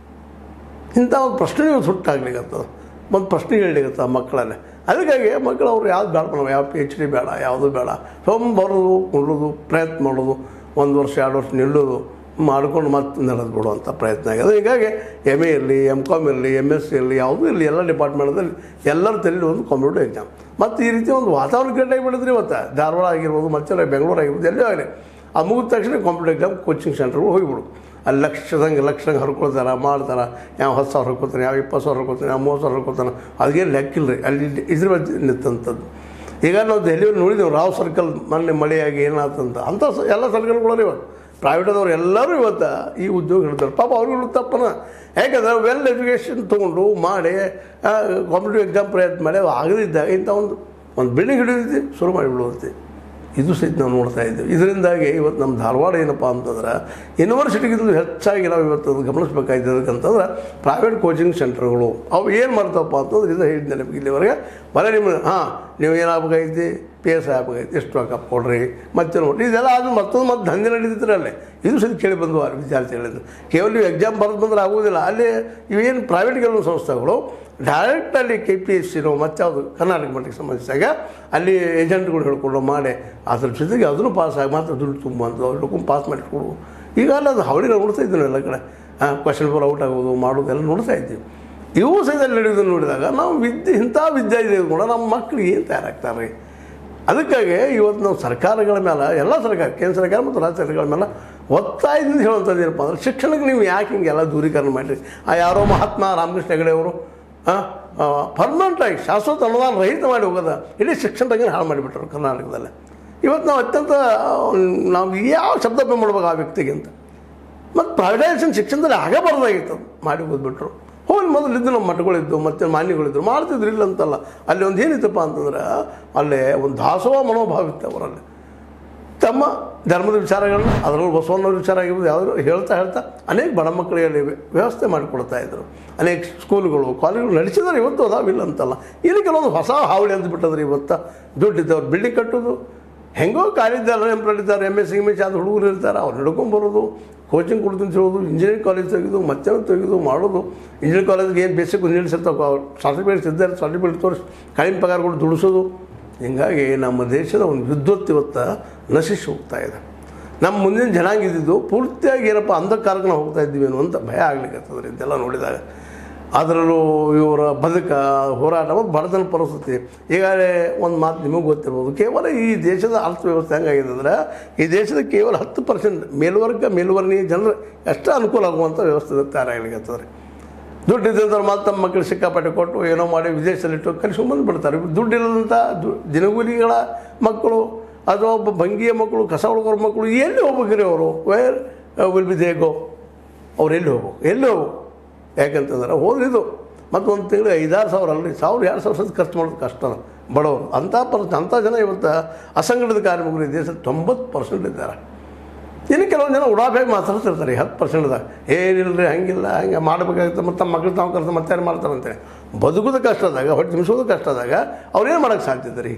ಇಂಥ ಒಂದು ಪ್ರಶ್ನೆ ನೀವು ಸುಟ್ಟಾಗ್ಲಿಕ್ಕತ್ತದ ಒಂದು ಪ್ರಶ್ನೆ ಹೇಳಲಿಕ್ಕತ್ತ ಮಕ್ಕಳಲ್ಲೇ ಅದಕ್ಕಾಗಿ ಮಕ್ಕಳು ಅವ್ರು ಯಾವ್ದು ಬೇಡ ನಾವು ಯಾವ ಪಿ ಎಚ್ ಡಿ ಬೇಡ ಯಾವುದು ಬೇಡ ಸೊಮ್ ಬರೋದು ಉಳ್ಳೋದು ಪ್ರಯತ್ನ ಮಾಡೋದು ಒಂದು ವರ್ಷ ಎರಡು ವರ್ಷ ನಿಲ್ಲೋದು ಮಾಡ್ಕೊಂಡು ಮತ್ತೆ ನಡೆದು ಬಿಡುವಂಥ ಪ್ರಯತ್ನ ಆಗಿದೆ ಹೀಗಾಗಿ ಎಮ್ ಎ ಇರಲಿ ಎಮ್ ಕಾಮ್ ಇರಲಿ ಎಮ್ ಎಸ್ ಸಿ ಇರಲಿ ಯಾವುದೂ ಇರಲಿ ಎಲ್ಲ ಡಿಪಾರ್ಟ್ಮೆಂಟಲ್ಲಿ ಎಲ್ಲರ ತಲೆ ಒಂದು ಕಾಂಪಿಟೇಟಿವ್ ಎಕ್ಸಾಮ್ ಮತ್ತು ಈ ರೀತಿ ಒಂದು ವಾತಾವರಣ ಕ್ರಿಯೇಟ್ ಆಗಿಬಿಡಿದ್ರಿ ಇವತ್ತು ಧಾರವಾಡ ಆಗಿರ್ಬೋದು ಮತ್ತೆ ಬೆಂಗಳೂರು ಆಗಿರ್ಬೋದು ಎಲ್ಲೇ ಆಗಲಿ ಆ ಮುಗಿದ ತಕ್ಷಣ ಕಾಂಪಿಟೇಟಿವ್ ಎಕ್ಸಾಮ್ ಕೋಚಿಂಗ್ ಸೆಂಟರ್ಗಳು ಹೋಗಿಬಿಡು ಅಲ್ಲಿ ಲಕ್ಷದಂಗೆ ಲಕ್ಷದಂಗೆ ಹರ್ಕೊಳ್ತಾರೆ ಮಾಡ್ತಾರೆ ಯಾವ ಹತ್ತು ಸಾವಿರ ಹರ್ಕೊತಾನೆ ಯಾವ ಇಪ್ಪತ್ತು ಸಾವಿರ ಹರ್ಕೊತಾನೆ ಯಾವ ಮೂವತ್ತು ಸಾವಿರ ಹರ್ಕೊತಾನೆ ಅದಕ್ಕೇನು ಲೆಕ್ಕಿಲ್ಲ ರೀ ಅಲ್ಲಿ ಇದ್ರ ಬಗ್ಗೆ ನಿಂತಂಥದ್ದು ಈಗ ನಾವು ದೆಹಲಿಯಲ್ಲಿ ನೋಡಿದೆವು ರಾವ್ ಸರ್ಕಲ್ ಮೊನ್ನೆ ಮಳೆಯಾಗಿ ಏನಾಯ್ತಂತ ಅಂಥ ಸ- ಎಲ್ಲ ಸರ್ಕಲ್ಗಳು ಇವತ್ತು ಪ್ರೈವೇಟದವ್ರು ಎಲ್ಲರೂ ಇವತ್ತು ಈ ಉದ್ಯೋಗ ಹಿಡಿತಾರೆ ಪಾಪ ಅವ್ರಿಗೂ ತಪ್ಪನ ಯಾಕಂದ್ರೆ ವೆಲ್ ಎಜುಕೇಷನ್ ತೊಗೊಂಡು ಮಾಡಿ ಕಾಂಪಿಟೇಟಿವ್ ಎಕ್ಸಾಮ್ ಪ್ರಯತ್ನ ಮಾಡಿ ಅದು ಆಗದಿದ್ದಾಗ ಇಂಥ ಒಂದು ಒಂದು ಬಿಲ್ಡಿಂಗ್ ಹಿಡಿದೈತಿ ಶುರು ಮಾಡಿಬಿಡುತ್ತೆ ಇದು ಸಹಿತ ನಾವು ನೋಡ್ತಾ ಇದ್ದೀವಿ ಇದರಿಂದಾಗಿ ಇವತ್ತು ನಮ್ಮ ಧಾರವಾಡ ಏನಪ್ಪ ಅಂತಂದ್ರೆ ಯೂನಿವರ್ಸಿಟಿಗಿಂತ ಹೆಚ್ಚಾಗಿ ನಾವು ಇವತ್ತು ಅದು ಗಮನಿಸ್ಬೇಕಾಗಿದೆ ಅದಕ್ಕಂತಂದ್ರೆ ಪ್ರೈವೇಟ್ ಕೋಚಿಂಗ್ ಸೆಂಟರ್ಗಳು ಅವು ಏನು ಮಾಡ್ತಾವಪ್ಪ ಅಂತಂದ್ರೆ ಇದು ಹೇಳಿದ್ದೆ ನಿಮಗೆ ಇಲ್ಲಿವರೆಗೆ ಬರೀ ನಿಮ್ಮ ಹಾಂ ನೀವು ಏನಾಗಬೇಕೈತಿ ಪಿ ಎಸ್ ಐ ಆಗಬೇಕೈತಿ ಎಷ್ಟು ರೊಕ್ಕ ಕೊಡ್ರಿ ಮತ್ತೆ ನೋಡ್ರಿ ಇದೆಲ್ಲ ಆದ್ಮೇಲೆ ಮತ್ತೊಂದು ಮತ್ತೆ ದಂಧೆ ನಡೀತಿದ್ರೆ ಅಲ್ಲೇ ಇದು ಸಹಿತ ಕೇಳಿ ಬಂದು ವಿದ್ಯಾರ್ಥಿಗಳಿಂದ ಕೇವಲ ನೀವು ಎಕ್ಸಾಮ್ ಬರೆದು ಬಂದ್ರೆ ಆಗೋದಿಲ್ಲ ಅಲ್ಲಿ ಇವೇನು ಪ್ರೈವೇಟ್ ಕೆಲವು ಸಂಸ್ಥೆಗಳು ಡೈರೆಕ್ಟ್ ಅಲ್ಲಿ ಕೆ ಪಿ ಎಸ್ ಸಿನೋ ಮತ್ತಾವುದು ಕರ್ನಾಟಕ ಮಟ್ಟಕ್ಕೆ ಸಂಬಂಧಿಸಿದಾಗ ಅಲ್ಲಿ ಏಜೆಂಟ್ಗಳು ಹೇಳ್ಕೊಂಡು ಮಾಡಿ ಅದ್ರ ಜೊತೆಗೆ ಅದನ್ನು ಪಾಸ್ ಆಗಿ ಮಾತ್ರ ದುಡ್ಡು ತುಂಬುವಂಥ ಅವ್ರು ಪಾಸ್ ಮಾಡಿಕೊಡು ಈಗ ಅಲ್ಲ ಅದು ಹವಳಿ ನಾವು ನೋಡ್ತಾ ಇದ್ದೀವಿ ಎಲ್ಲ ಕಡೆ ಹಾಂ ಕ್ವಶನ್ ಪೇಪರ್ ಔಟ್ ಆಗೋದು ಮಾಡೋದು ಎಲ್ಲ ನೋಡ್ತಾ ಇದ್ದೀವಿ ಇವು ಸಹಿತ ನಡೆಯೋದನ್ನು ನೋಡಿದಾಗ ನಾವು ವಿದ್ಯೆ ಇಂಥ ವಿದ್ಯೆ ಇದೆ ಕೂಡ ನಮ್ಮ ಮಕ್ಕಳಿಗೆ ಏನು ತಯಾರಾಗ್ತಾರೆ ಅದಕ್ಕಾಗಿ ಇವತ್ತು ನಾವು ಸರ್ಕಾರಗಳ ಮೇಲೆ ಎಲ್ಲ ಸರ್ಕಾರ ಕೇಂದ್ರ ಸರ್ಕಾರ ಮತ್ತು ರಾಜ್ಯ ಸರ್ಕಾರಗಳ ಮೇಲೆ ಒತ್ತಾಯದಿಂದ ಹೇಳುವಂಥದ್ದು ಏನಪ್ಪ ಅಂದ್ರೆ ಶಿಕ್ಷಣಕ್ಕೆ ನೀವು ಯಾಕೆ ಹಿಂಗೆಲ್ಲ ದೂರೀಕರಣ ಮಾಡಿರಿ ಆ ಯಾರೋ ಮಹಾತ್ಮ ರಾಮಕೃಷ್ಣ ಹೆಗಡೆ ಅವರು ಪರ್ಮನೆಂಟಾಗಿ ಶಾಶ್ವತ ಅನುದಾನ ರಹಿತ ಮಾಡಿ ಹೋಗೋದ ಇಡೀ ಶಿಕ್ಷಣ ಬಗ್ಗೆ ಹಾಳು ಮಾಡಿಬಿಟ್ರು ಕರ್ನಾಟಕದಲ್ಲಿ ಇವತ್ತು ನಾವು ಅತ್ಯಂತ ನಾವು ಯಾವ ಶಬ್ದ ಮಾಡ್ಬೇಕು ಆ ವ್ಯಕ್ತಿಗೆ ಅಂತ ಮತ್ತು ಪ್ರೈವೇಟೈಸೇಷನ್ ಶಿಕ್ಷಣದಲ್ಲಿ ಆಗಬಾರ್ದಾಗಿತ್ತು ಅದು ಮಾಡಿ ಹೋಗ್ಬಿಟ್ರು ಹೋಗಿ ಮೊದಲು ಇದ್ದು ನಮ್ಮ ಮಠಗಳಿದ್ದು ಮತ್ತು ಮಾನ್ಯಗಳಿದ್ರು ಮಾಡ್ತಿದ್ರು ಇಲ್ಲ ಅಂತಲ್ಲ ಅಲ್ಲಿ ಒಂದು ಏನಿತ್ತಪ್ಪ ಅಂತಂದ್ರೆ ಅಲ್ಲೇ ಒಂದು ದಾಸೋಹ ಮನೋಭಾವ ಇತ್ತು ಅವರಲ್ಲಿ ತಮ್ಮ ಧರ್ಮದ ವಿಚಾರಗಳನ್ನ ಅದರಲ್ಲೂ ಬಸವಣ್ಣವ್ರ ವಿಚಾರ ಆಗಿರ್ಬೋದು ಯಾವ್ದಾದ್ರು ಹೇಳ್ತಾ ಹೇಳ್ತಾ ಅನೇಕ ಬಡ ಮಕ್ಕಳಿಗೆ ಅಲ್ಲಿ ವ್ಯವಸ್ಥೆ ಮಾಡಿಕೊಡ್ತಾ ಇದ್ರು ಅನೇಕ ಸ್ಕೂಲ್ಗಳು ಕಾಲೇಜುಗಳು ನಡೆಸಿದ್ರೆ ಇವತ್ತು ಅದಾವಿಲ್ಲ ಅಂತಲ್ಲ ಇಲ್ಲಿ ಕೆಲವೊಂದು ಹೊಸ ಹಾವಳಿ ಅಂತ ಬಿಟ್ಟದ್ರಿ ಇವತ್ತು ದುಡ್ಡಿದ್ದವ್ರು ಬಿಲ್ಡಿಂಗ್ ಕಟ್ಟೋದು ಹೆಂಗೋ ಕಾಲೇಜಲ್ಲಿ ಎಂಪ್ಲಾಯ್ಡ್ ಇದ್ದಾರೆ M S C M S ಆದ ಹುಡುಗರು ಇರ್ತಾರೆ ಅವ್ರು ಹಿಡ್ಕೊಂಬರೋದು ಕೋಚಿಂಗ್ ಕೊಡ್ತೀನಿ ಅಂತ ಹೇಳೋದು ಇಂಜಿನಿಯರಿಂಗ್ ಕಾಲೇಜ್ ತೆಗೆದು ಮತ್ತೇನೋ ತೆಗೆದು ಮಾಡೋದು ಇಂಜಿನಿಯರಿಂಗ್ ಕಾಲೇಜ್ಗೆ ಏನು ಬೇಸಿಕ್ ಇಂಜಿನಿಯರ್ಸ್ ಇರ್ತಾವೆ ಸರ್ಟಿಫಿಕೇಟ್ಸ್ ಇದ್ದಾರೆ ಸರ್ಟಿಫಿಕೇಟ್ ತೋರಿಸಿ ಕಡಿಮೆ ಪಗಾರಗಳು ದುಡಿಸೋದು ಹೀಗಾಗಿ ನಮ್ಮ ದೇಶದ ಒಂದು ವಿದ್ವತ್ ಇವತ್ತು ನಶಿಸಿ ಹೋಗ್ತಾ ಇದೆ ನಮ್ಮ ಮುಂದಿನ ಜನಾಂಗ ಇದ್ದಿದ್ದು ಪೂರ್ತಿಯಾಗಿ ಏನಪ್ಪ ಅಂಧಕಾರಕ್ಕೆ ನಾವು ಹೋಗ್ತಾ ಇದ್ದೀವಿ ಅನ್ನುವಂಥ ಭಯ ಆಗ್ಲಿಕ್ಕೆ ಇದೆಲ್ಲ ನೋಡಿದಾಗ ಅದರಲ್ಲೂ ಇವರ ಬದುಕ ಹೋರಾಟ ಮತ್ತು ಬಡತನ ಪರಿಸ್ಥಿತಿ ಈಗಾಗಲೇ ಒಂದು ಮಾತು ನಿಮಗೆ ಗೊತ್ತಿರ್ಬೋದು ಕೇವಲ ಈ ದೇಶದ ಅರ್ಥವ್ಯವಸ್ಥೆ ಹೆಂಗಾಗಿದೆ ಅಂದರೆ ಈ ದೇಶದ ಕೇವಲ ಹತ್ತು ಪರ್ಸೆಂಟ್ ಮೇಲ್ವರ್ಗ ಮೇಲ್ವರ್ಣೀಯ ಜನರು ಅಷ್ಟೇ ಅನುಕೂಲ ಆಗುವಂಥ ವ್ಯವಸ್ಥೆ ತಯಾರಾಗಲಿಕ್ಕೆ ರೀ ದುಡ್ಡು ಇದ್ದಂಥವ್ರು ಮಾತ್ರ ತಮ್ಮ ಮಕ್ಕಳು ಸಿಕ್ಕಾಪಟ್ಟೆ ಕೊಟ್ಟು ಏನೋ ಮಾಡಿ ವಿದೇಶದಲ್ಲಿಟ್ಟು ಕಲಿಸ್ಕೊಂಬಂದು ಬಿಡ್ತಾರೆ ದುಡ್ಡು ಇಲ್ಲದಂಥ ದು ದಿನಗೂಲಿಗಳ ಮಕ್ಕಳು ಅಥವಾ ಒಬ್ಬ ಭಂಗಿಯ ಮಕ್ಕಳು ಕಸ ಹುಡುಗರ ಮಕ್ಕಳು ಎಲ್ಲಿ ಹೋಗ್ಬೇಕ್ರಿ ಅವರು where will be they go ಅವ್ರು ಎಲ್ಲಿ ಹೋಗ್ಬೇಕು ಎಲ್ಲಿ ಹೋಗ್ಬೇಕು ಯಾಕಂತಂದ್ರೆ ಹೋದ್ರೆ ಇದು ಮತ್ತು ಒಂದು ತಿಂಗಳು ಐದಾರು ಸಾವಿರ ಅಲ್ರಿ ಸಾವಿರ ಎರಡು ಸಾವಿರ ಸತಿ ಖರ್ಚು ಮಾಡೋದು ಕಷ್ಟ ಬಡವರು ಅಂಥ ಪರ್ ಅಂಥ ಜನ ಇವತ್ತು ಅಸಂಘಟಿತ ಕಾರ್ಮಿಕರು ಈ ದೇಶದಲ್ಲಿ ತೊಂಬತ್ತು ಪರ್ಸೆಂಟ್ ಇದ್ದಾರೆ ಇನ್ನು ಕೆಲವೊಂದು ಜನ ಉಡಾಫೆಗೆ ಮಾತಾಡ್ತಿರ್ತಾರೆ ಹತ್ತು ಪರ್ಸೆಂಟ್ದಾಗ ಏನಿಲ್ಲರಿ ಹಂಗಿಲ್ಲ ಹಂಗೆ ಮಾಡಬೇಕಾಗುತ್ತೆ ಮತ್ತು ತಮ್ಮ ಮಕ್ಳು ತಾವು ಕರೆದು ಮತ್ತೆ ಯಾರು ಮಾಡ್ತಾರಂತೆ ಬದುಕೋದು ಕಷ್ಟದಾಗ ಹೊಟ್ಟೆ ತುಂಬಿಸೋದು ಕಷ್ಟದಾಗ ಅವ್ರೇನು ಮಾಡೋಕ್ಕೆ ಸಾಧ್ಯ ಇದೆ ರೀ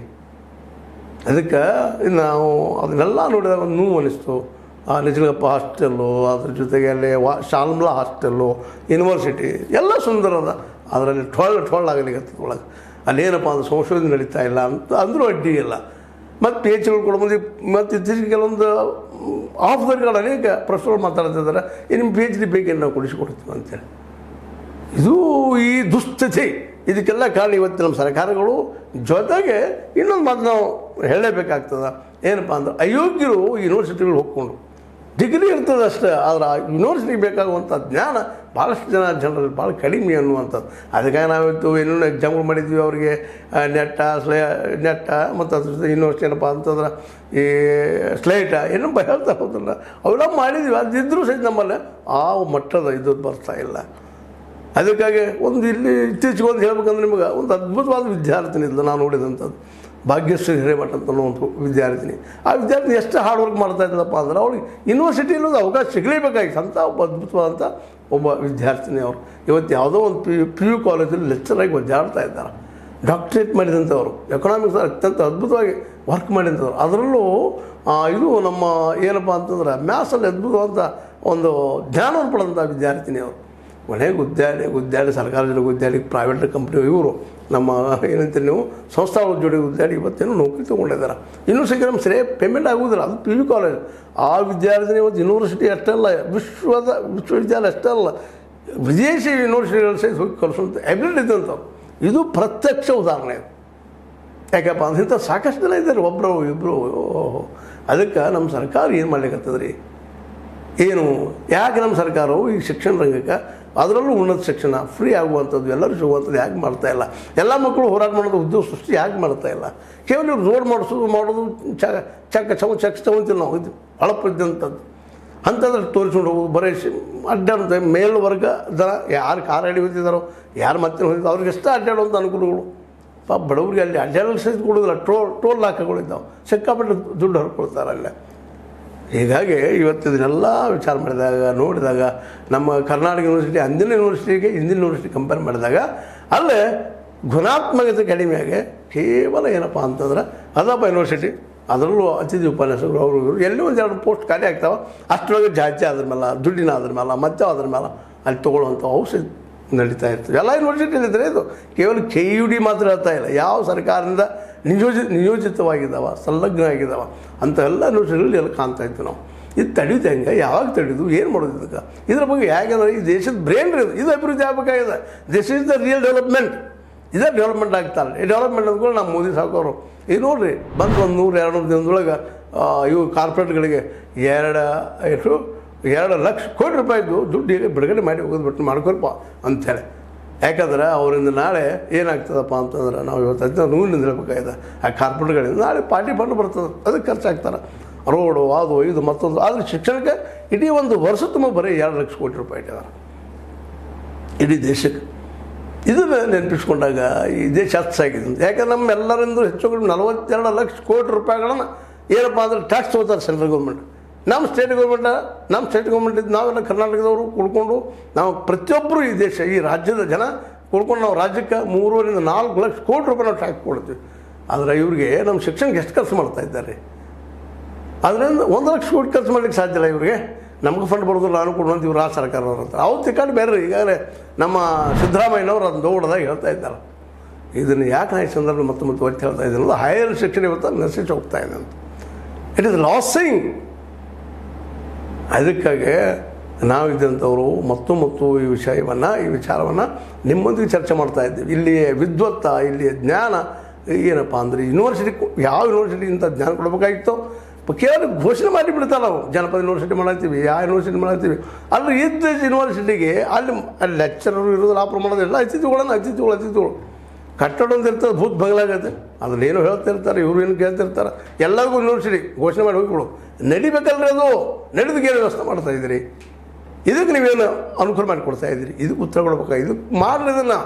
ಅದಕ್ಕೆ ನಾವು ಅದನ್ನೆಲ್ಲ ನೋಡಿದಾಗ ಒಂದು ನೋವು ಅನಿಸ್ತು ಆ ನಿಜಗಪ್ಪ ಹಾಸ್ಟೆಲ್ಲು ಅದ್ರ ಜೊತೆಗೆ ಅಲ್ಲಿ ವಾ ಶಾಲ್ಮಲಾ ಹಾಸ್ಟೆಲ್ಲು ಯೂನಿವರ್ಸಿಟಿ ಎಲ್ಲ ಸುಂದರ ಅದ ಅದರಲ್ಲಿ ಟೊಳ್ಳು ಟೊಳ್ಳಾಗಲಿಕ್ಕೆ ಒಳಗೆ ಅಲ್ಲೇನಪ್ಪ ಅಂದ್ರೆ ಸಂಶೋಧನೆ ನಡೀತಾ ಇಲ್ಲ ಅಂತ ಅಂದರೂ ಅಡ್ಡಿ ಇಲ್ಲ ಮತ್ತು ಪಿ ಎಚ್ ಗಳು ಕೂಡ ಮುಂದೆ ಮತ್ತು ಇತ್ತೀಚೆಗೆ ಕೆಲವೊಂದು ಆಫ್ ಗಳು ಅನೇಕ ಪ್ರಶ್ನೆಗಳು ಮಾತಾಡ್ತಿದ್ದಾರೆ ಈ ನಿಮ್ಮ ಪಿ ಎಚ್ ಡಿ ಬೇಕೇನು ನಾವು ಕೊಡಿಸಿಕೊಡ್ತೀವಿ ಅಂತೇಳಿ ಇದು ಈ ದುಸ್ಥಿತಿ ಇದಕ್ಕೆಲ್ಲ ಕಾರಣ ಇವತ್ತು ನಮ್ಮ ಸರ್ಕಾರಗಳು ಜೊತೆಗೆ ಇನ್ನೊಂದು ಮಾತು ನಾವು ಹೇಳಲೇಬೇಕಾಗ್ತದೆ ಏನಪ್ಪ ಅಂದ್ರೆ ಅಯೋಗ್ಯರು ಯೂನಿವರ್ಸಿಟಿಗಳು ಹೋಗ್ಕೊಂಡು ಡಿಗ್ರಿ ಇರ್ತದೆ ಅಷ್ಟೇ ಆದ್ರೆ ಆ ಯೂನಿವರ್ಸಿಟಿಗೆ ಬೇಕಾಗುವಂಥ ಜ್ಞಾನ ಭಾಳಷ್ಟು ಜನ ಜನರಲ್ಲಿ ಭಾಳ ಕಡಿಮೆ ಅನ್ನುವಂಥದ್ದು ಅದಕ್ಕಾಗಿ ನಾವಿತ್ತು ಏನೇನು ಎಕ್ಸಾಮ್ಗಳು ಮಾಡಿದ್ವಿ ಅವರಿಗೆ ನೆಟ್ಟ ಸ್ಲೇ ನೆಟ್ಟ ಮತ್ತು ಅದ್ರ ಜೊತೆ ಯೂನಿವರ್ಸಿಟಿ ಏನಪ್ಪ ಅಂತಂದ್ರೆ ಈ ಸ್ಲೇಟ ಏನೋ ಹೇಳ್ತಾ ಹೋದಲ್ಲ ಅವೆಲ್ಲ ಮಾಡಿದ್ವಿ ಅದಿದ್ದರೂ ಸಹಿತ ನಮ್ಮಲ್ಲಿ ಆ ಮಟ್ಟದ ಇದು ಬರ್ತಾ ಇಲ್ಲ ಅದಕ್ಕಾಗಿ ಒಂದು ಇಲ್ಲಿ ಇತ್ತೀಚೆಗೆ ಒಂದು ಹೇಳ್ಬೇಕಂದ್ರೆ ನಿಮಗೆ ಒಂದು ಅದ್ಭುತವಾದ ವಿದ್ಯಾರ್ಥಿನಿ ಇದ್ಲು ನಾನು ನೋಡಿದಂಥದ್ದು ಭಾಗ್ಯಶ್ರೀ ಹಿರೇಮಠ ಅಂತ ಅನ್ನೋ ಒಂದು ವಿದ್ಯಾರ್ಥಿನಿ ಆ ವಿದ್ಯಾರ್ಥಿನಿ ಎಷ್ಟು ಹಾರ್ಡ್ ವರ್ಕ್ ಮಾಡ್ತಾ ಇದ್ದಪ್ಪ ಅಂದ್ರೆ ಅವಳಿಗೆ ಯೂನಿವರ್ಸಿಟಿಯಲ್ಲಿ ಒಂದು ಅವಕಾಶ ಸಿಗಲೇಬೇಕಾಗಿತ್ತು ಅಂತ ಒಬ್ಬ ಅದ್ಭುತವಾದಂಥ ಒಬ್ಬ ವಿದ್ಯಾರ್ಥಿನಿ ಅವರು ಇವತ್ತು ಯಾವುದೋ ಒಂದು ಪಿ ಯು ಪಿ ಯು ಕಾಲೇಜಲ್ಲಿ ಲೆಕ್ಚರಾಗಿ ಒದ್ದಾಡ್ತಾ ಇದ್ದಾರೆ ಡಾಕ್ಟ್ರೇಟ್ ಮಾಡಿದಂಥವ್ರು ಎಕನಾಮಿಕ್ಸ್ ಅತ್ಯಂತ ಅದ್ಭುತವಾಗಿ ವರ್ಕ್ ಮಾಡಿದಂಥವ್ರು ಅದರಲ್ಲೂ ಆ, ಇದು ನಮ್ಮ ಏನಪ್ಪ ಅಂತಂದ್ರೆ ಮ್ಯಾಥ್ಸಲ್ಲಿ ಅದ್ಭುತವಾದಂಥ ಒಂದು ಜ್ಞಾನವನ್ನು ಪಡೆದಂಥ ವಿದ್ಯಾರ್ಥಿನಿ ಅವರು ಮನೆ ಗುದ್ದಾಡಿ ಗುದ್ದಾಡಿ ಸರ್ಕಾರದ ಗುದ್ದಾಡಿ ಪ್ರೈವೇಟ್ ಕಂಪ್ನಿ ಇವರು ನಮ್ಮ ಏನಂತೀರಿ ನೀವು ಸಂಸ್ಥಾಗಳ ಜೋಡಿ ಗುದ್ದಾಡಿ ಇವತ್ತೇನು ನೌಕರಿ ತೊಗೊಂಡಿದ್ದಾರೆ ಇನ್ನೂ ಸಿಕ್ಕರೆ ನಮ್ಮ ಸರಿಯಾಗಿ ಪೇಮೆಂಟ್ ಆಗುವುದಿಲ್ಲ ಅದು ಪಿ ಯು ಕಾಲೇಜ್ ಆ ವಿದ್ಯಾರ್ಥಿನಿ ಇವತ್ತು ಯೂನಿವರ್ಸಿಟಿ ಅಷ್ಟೇ ಅಲ್ಲ ವಿಶ್ವದ ವಿಶ್ವವಿದ್ಯಾಲಯ ಅಷ್ಟೇ ಅಲ್ಲ ವಿದೇಶಿ ಯೂನಿವರ್ಸಿಟಿಗಳು ಸಹಿತ ಹೋಗಿ ಕಲಿಸುವಂಥ ಎಬಿಲಿಟಿ ಇದ್ದಂಥವು ಇದು ಪ್ರತ್ಯಕ್ಷ ಉದಾಹರಣೆ ಇದು ಯಾಕಪ್ಪ ಅಂದ್ರೆ ಇಂಥ ಸಾಕಷ್ಟು ಜನ ಇದ್ದಾರೆ ಒಬ್ಬರು ಇಬ್ಬರು ಅದಕ್ಕೆ ನಮ್ಮ ಸರ್ಕಾರ ಏನು ಮಾಡ್ಲಿಕ್ಕತ್ತದ ರೀ ಏನು ಯಾಕೆ ನಮ್ಮ ಸರ್ಕಾರವು ಈ ಶಿಕ್ಷಣ ರಂಗಕ್ಕೆ ಅದರಲ್ಲೂ ಉನ್ನತ ಶಿಕ್ಷಣ ಫ್ರೀ ಆಗುವಂಥದ್ದು ಎಲ್ಲರೂ ಸಿಗುವಂಥದ್ದು ಯಾಕೆ ಮಾಡ್ತಾ ಇಲ್ಲ ಎಲ್ಲ ಮಕ್ಕಳು ಹೋರಾಟ ಮಾಡೋದು ಉದ್ಯೋಗ ಸೃಷ್ಟಿ ಯಾಕೆ ಮಾಡ್ತಾ ಇಲ್ಲ ಕೇವಲ ಇವ್ರು ರೋಡ್ ಮಾಡಿಸೋದು ಮಾಡೋದು ಚ ಚಕ್ಕ ಚವ ಚಕ್ ಚವಂತಿಲ್ಲ ನಾವು ಇದು ಹಳಪಿದ್ದಂಥದ್ದು ಅಂಥದ್ರಲ್ಲಿ ತೋರಿಸ್ಕೊಂಡು ಹೋಗೋದು ಬರೀ ಅಡ್ಡಾಡುತ್ತೆ ಮೇಲ್ವರ್ಗ ಜನ ಯಾರು ಕಾರ್ ಅಡಿ ಹೊಂದಿದ್ದಾರೋ ಯಾರು ಮತ್ತೆ ಹೊಂದಿದ್ದಾರೋ ಅವ್ರಿಗೆಷ್ಟೇ ಅಡ್ಡಾಡುವಂಥ ಅನುಕೂಲಗಳು ಪಾಪ ಬಡವರಿಗೆ ಅಲ್ಲಿ ಅಡ್ಡಾಡಲು ಸಹಿತ ಕೊಡೋದಿಲ್ಲ ಟೋಲ್ ಟೋಲ್ ಹಾಕಗಳಿದ್ದಾವೆ ಸಿಕ್ಕಾಪಟ್ಟೆ ದುಡ್ಡು ಹರ್ಕೊಳ್ತಾರೆ ಅಲ್ಲೇ ಹೀಗಾಗಿ ಇವತ್ತು ಇದನ್ನೆಲ್ಲ ವಿಚಾರ ಮಾಡಿದಾಗ ನೋಡಿದಾಗ ನಮ್ಮ ಕರ್ನಾಟಕ ಯೂನಿವರ್ಸಿಟಿ ಅಂದಿನ ಯೂನಿವರ್ಸಿಟಿಗೆ ಇಂದಿನ ಯೂನಿವರ್ಸಿಟಿ ಕಂಪೇರ್ ಮಾಡಿದಾಗ ಅಲ್ಲೇ ಗುಣಾತ್ಮಕತೆ ಕಡಿಮೆಯಾಗಿ ಕೇವಲ ಏನಪ್ಪ ಅಂತಂದ್ರೆ ಅದಪ್ಪ ಯೂನಿವರ್ಸಿಟಿ ಅದರಲ್ಲೂ ಅತಿಥಿ ಉಪನ್ಯಾಸಕರು ಅವರು ಇವರು ಎಲ್ಲೂ ಒಂದು ಎರಡು ಪೋಸ್ಟ್ ಖಾಲಿ ಆಗ್ತಾವೆ ಅಷ್ಟರೊಳಗೆ ಜಾತಿ ಅದ್ರ ಮೇಲೆ ದುಡ್ಡಿನ ಅದ್ರ ಮೇಲೆ ಮತ್ತೆ ಅದ್ರ ಮೇಲೆ ಅಲ್ಲಿ ತೊಗೊಳ್ಳುವಂಥ ಔಷಧ ನಡೀತಾ ಇರ್ತದೆ ಎಲ್ಲ ಯೂನಿವರ್ಸಿಟಿಯಲ್ಲಿ ಇದ್ರೆ ಇದು ಕೇವಲ ಕೆ ಯು ಡಿ ಮಾತ್ರ ಹೇಳ್ತಾ ಇಲ್ಲ ಯಾವ ಸರ್ಕಾರದಿಂದ ನಿಯೋಜಿತ ನಿಯೋಜಿತವಾಗಿದ್ದಾವ ಸಂಲಗ್ನ ಆಗಿದ್ದಾವ ಅಂತ ಎಲ್ಲ ಯೂನಿವರ್ಸಿಟಿಗಳಲ್ಲಿ ಎಲ್ಲ ಕಾಣ್ತಾ ಇತ್ತು ನಾವು ಇದು ತಡೆಯುತ್ತೆ ಹೆಂಗೆ ಯಾವಾಗ ತಡೆಯೋದು ಏನು ಮಾಡೋದು ಇದಕ್ಕೆ ಇದ್ರ ಬಗ್ಗೆ ಹೇಗಂದ್ರೆ ಈ ದೇಶದ ಬ್ರೇನ್ ಇದು ಇದು ಅಭಿವೃದ್ಧಿ ಆಗಬೇಕಾಗಿದೆ this is the real development ಇದೇ ಡೆವಲಪ್ಮೆಂಟ್ ಆಗ್ತಾರೆ ಈ ಡೆವಲಪ್ಮೆಂಟ್ ಅಂದ್ಕೊಂಡು ನಮ್ಮ ಮೋದಿ ಸಾಕೋರು ಈಗ ನೋಡ್ರಿ ಬಂದು ಒಂದು ನೂರು ಎರಡು ನೂರು ದಿನದೊಳಗೆ ಆ, ಇವು ಕಾರ್ಪೊರೇಟ್ಗಳಿಗೆ ಎರಡು ಎಷ್ಟು ಎರಡು ಲಕ್ಷ ಕೋಟಿ ರೂಪಾಯಿದು ದುಡ್ಡು ಈಗ ಬಿಡುಗಡೆ ಮಾಡಿ ಹೋಗೋದು ಬಿಟ್ಟು ಮಾಡ್ಕೊಳ್ಪ ಅಂಥೇಳಿ ಯಾಕಂದ್ರೆ ಅವರಿಂದ ನಾಳೆ ಏನಾಗ್ತದಪ್ಪ ಅಂತಂದ್ರೆ ನಾವು ಇವತ್ತು ಹದಿನ ನೂರಿನಿಂದ ಹೇಳ್ಬೇಕಾಗಿದೆ ಆ ಕಾರ್ಪೊರೇಟ್ಗಳಿಂದ ನಾಳೆ ಪಾರ್ಟಿ ಫಂಡ್ ಬರ್ತದೆ ಅದಕ್ಕೆ ಖರ್ಚಾಗ್ತಾರೆ ರೋಡು ಅದು ಇದು ಮತ್ತೊಂದು ಆದರೆ ಶಿಕ್ಷಣಕ್ಕೆ ಇಡೀ ಒಂದು ವರ್ಷ ತುಂಬ ಬರೀ ಎರಡು ಲಕ್ಷ ಕೋಟಿ ರೂಪಾಯಿ ಇಟ್ಟಿದ್ದಾರೆ ಇಡೀ ದೇಶಕ್ಕೆ ಇದನ್ನು ನೆನಪಿಸ್ಕೊಂಡಾಗ ಈ ದೇಶ ಹಚ್ಚಾಗಿದೆ ಯಾಕಂದ್ರೆ ನಮ್ಮೆಲ್ಲರಿಂದು ಹೆಚ್ಚು ಕಡಿಮೆ ನಲವತ್ತೆರಡು ಲಕ್ಷ ಕೋಟಿ ರೂಪಾಯಿಗಳನ್ನು ಏನಪ್ಪ ಅಂದ್ರೆ ಟ್ಯಾಕ್ಸ್ ತೊಗೋತಾರೆ ಸೆಂಟ್ರಲ್ ಗೌರ್ಮೆಂಟ್ ನಮ್ಮ ಸ್ಟೇಟ್ ಗೌರ್ಮೆಂಟ ನಮ್ಮ ಸ್ಟೇಟ್ ಗೌರ್ಮೆಂಟ್ ಇದ್ದು ನಾವೆಲ್ಲ ಕರ್ನಾಟಕದವರು ಕುಡ್ಕೊಂಡು ನಾವು ಪ್ರತಿಯೊಬ್ಬರು ಈ ದೇಶ ಈ ರಾಜ್ಯದ ಜನ ಕುಡ್ಕೊಂಡು ನಾವು ರಾಜ್ಯಕ್ಕೆ ಮೂರುವರಿಂದ ನಾಲ್ಕು ಲಕ್ಷ ಕೋಟಿ ರೂಪಾಯಿ ನಾವು ಟ್ಯಾಕ್ಸ್ ಕೊಡ್ತೀವಿ ಆದರೆ ಇವ್ರಿಗೆ ನಮ್ಮ ಶಿಕ್ಷಣಕ್ಕೆ ಎಷ್ಟು ಖರ್ಚು ಮಾಡ್ತಾ ಇದ್ದಾರೆ ಅದರಿಂದ ಒಂದು ಲಕ್ಷ ಕೋಟಿ ಖರ್ಚು ಮಾಡ್ಲಿಕ್ಕೆ ಸಾಧ್ಯ ಇಲ್ಲ ಇವ್ರಿಗೆ ನಮ್ಗೆ ಫಂಡ್ ಬರೋದಿಲ್ಲ ನಾನು ಕೊಡುವಂತ ಇವ್ರು ಆ ಸರ್ಕಾರವ್ರು ಅಂತ ಅವ್ರು ತಿಕ್ಕಾಡು ಬೇರೆ ಈಗಾಗಲೇ ನಮ್ಮ ಸಿದ್ದರಾಮಯ್ಯನವರು ಅದನ್ನು ದೌಡದಾಗ ಹೇಳ್ತಾ ಇದ್ದಾರೆ ಇದನ್ನು ಯಾಕೆ ನಾ ಈ ಸಂದರ್ಭ ಮತ್ತೆ ಮತ್ತೆ ಒತ್ತಿ ಹೇಳ್ತಾ ಇದ್ದೀನಲ್ಲ ಹೈಯರ್ ಶಿಕ್ಷಣ ಇವತ್ತು ನಶಿಸಿ ಹೋಗ್ತಾ ಇದೆ ಅಂತ ಇಟ್ ಇಸ್ ಲಾಸಿಂಗ್ ಅದಕ್ಕಾಗಿ ನಾವಿದ್ದಂಥವರು ಮತ್ತು ಮತ್ತು ಈ ವಿಷಯವನ್ನು ಈ ವಿಚಾರವನ್ನು ನಿಮ್ಮೊಂದಿಗೆ ಚರ್ಚೆ ಮಾಡ್ತಾ ಇದ್ದೀವಿ ಇಲ್ಲಿಯ ವಿದ್ವತ್ತ ಇಲ್ಲಿಯ ಜ್ಞಾನ ಏನಪ್ಪ ಅಂದರೆ ಯೂನಿವರ್ಸಿಟಿ ಯಾವ ಯೂನಿವರ್ಸಿಟಿ ಇಂಥ ಜ್ಞಾನ ಕೊಡಬೇಕಾಗಿತ್ತು ಕೇವಲ ಘೋಷಣೆ ಮಾಡಿ ಬಿಡ್ತಾರೆ ನಾವು ಜನಪದ ಯೂನಿವರ್ಸಿಟಿ ಮಾಡತ್ತೀವಿ ಯಾವ ಯೂನಿವರ್ಸಿಟಿ ಮಾಡತ್ತೀವಿ ಅಲ್ಲಿ ಇದ್ದ ಯೂನಿವರ್ಸಿಟಿಗೆ ಅಲ್ಲಿ ಅಲ್ಲಿ ಲೆಕ್ಚರರು ಇರೋದಿಲ್ಲ ಆ ಪ್ರಮಾಣದ ಎಲ್ಲ ಅತಿಥಿಗಳನ್ನು ಅತಿಥಿಗಳು ಅತಿಥಿಗಳು ಕಟ್ಟಡ ಅಂತ ಇರ್ತದೆ ಭೂತ್ ಬಗಲಾಗತ್ತೆ ಅದ್ರಲ್ಲಿ ಏನೋ ಹೇಳ್ತಿರ್ತಾರೆ ಇವ್ರು ಏನು ಕೇಳ್ತಿರ್ತಾರೆ ಎಲ್ಲರಿಗೂ ಯೂನಿವರ್ಸಿಟಿ ಘೋಷಣೆ ಮಾಡಿ ಹೋಗಿಬಿಡು ನಡಿಬೇಕಲ್ರಿ ಅದು ನಡೆದಕ್ಕೆ ಏನು ವ್ಯವಸ್ಥೆ ಮಾಡ್ತಾ ಇದ್ದೀರಿ ಇದಕ್ಕೆ ನೀವೇನು ಅನುಕೂಲ ಮಾಡಿ ಕೊಡ್ತಾ ಇದ್ದೀರಿ ಇದಕ್ಕೆ ಉತ್ತರ ಕೊಡ್ಬೇಕಾಗಿ ಇದು ಮಾಡಲಿ ಇದನ್ನು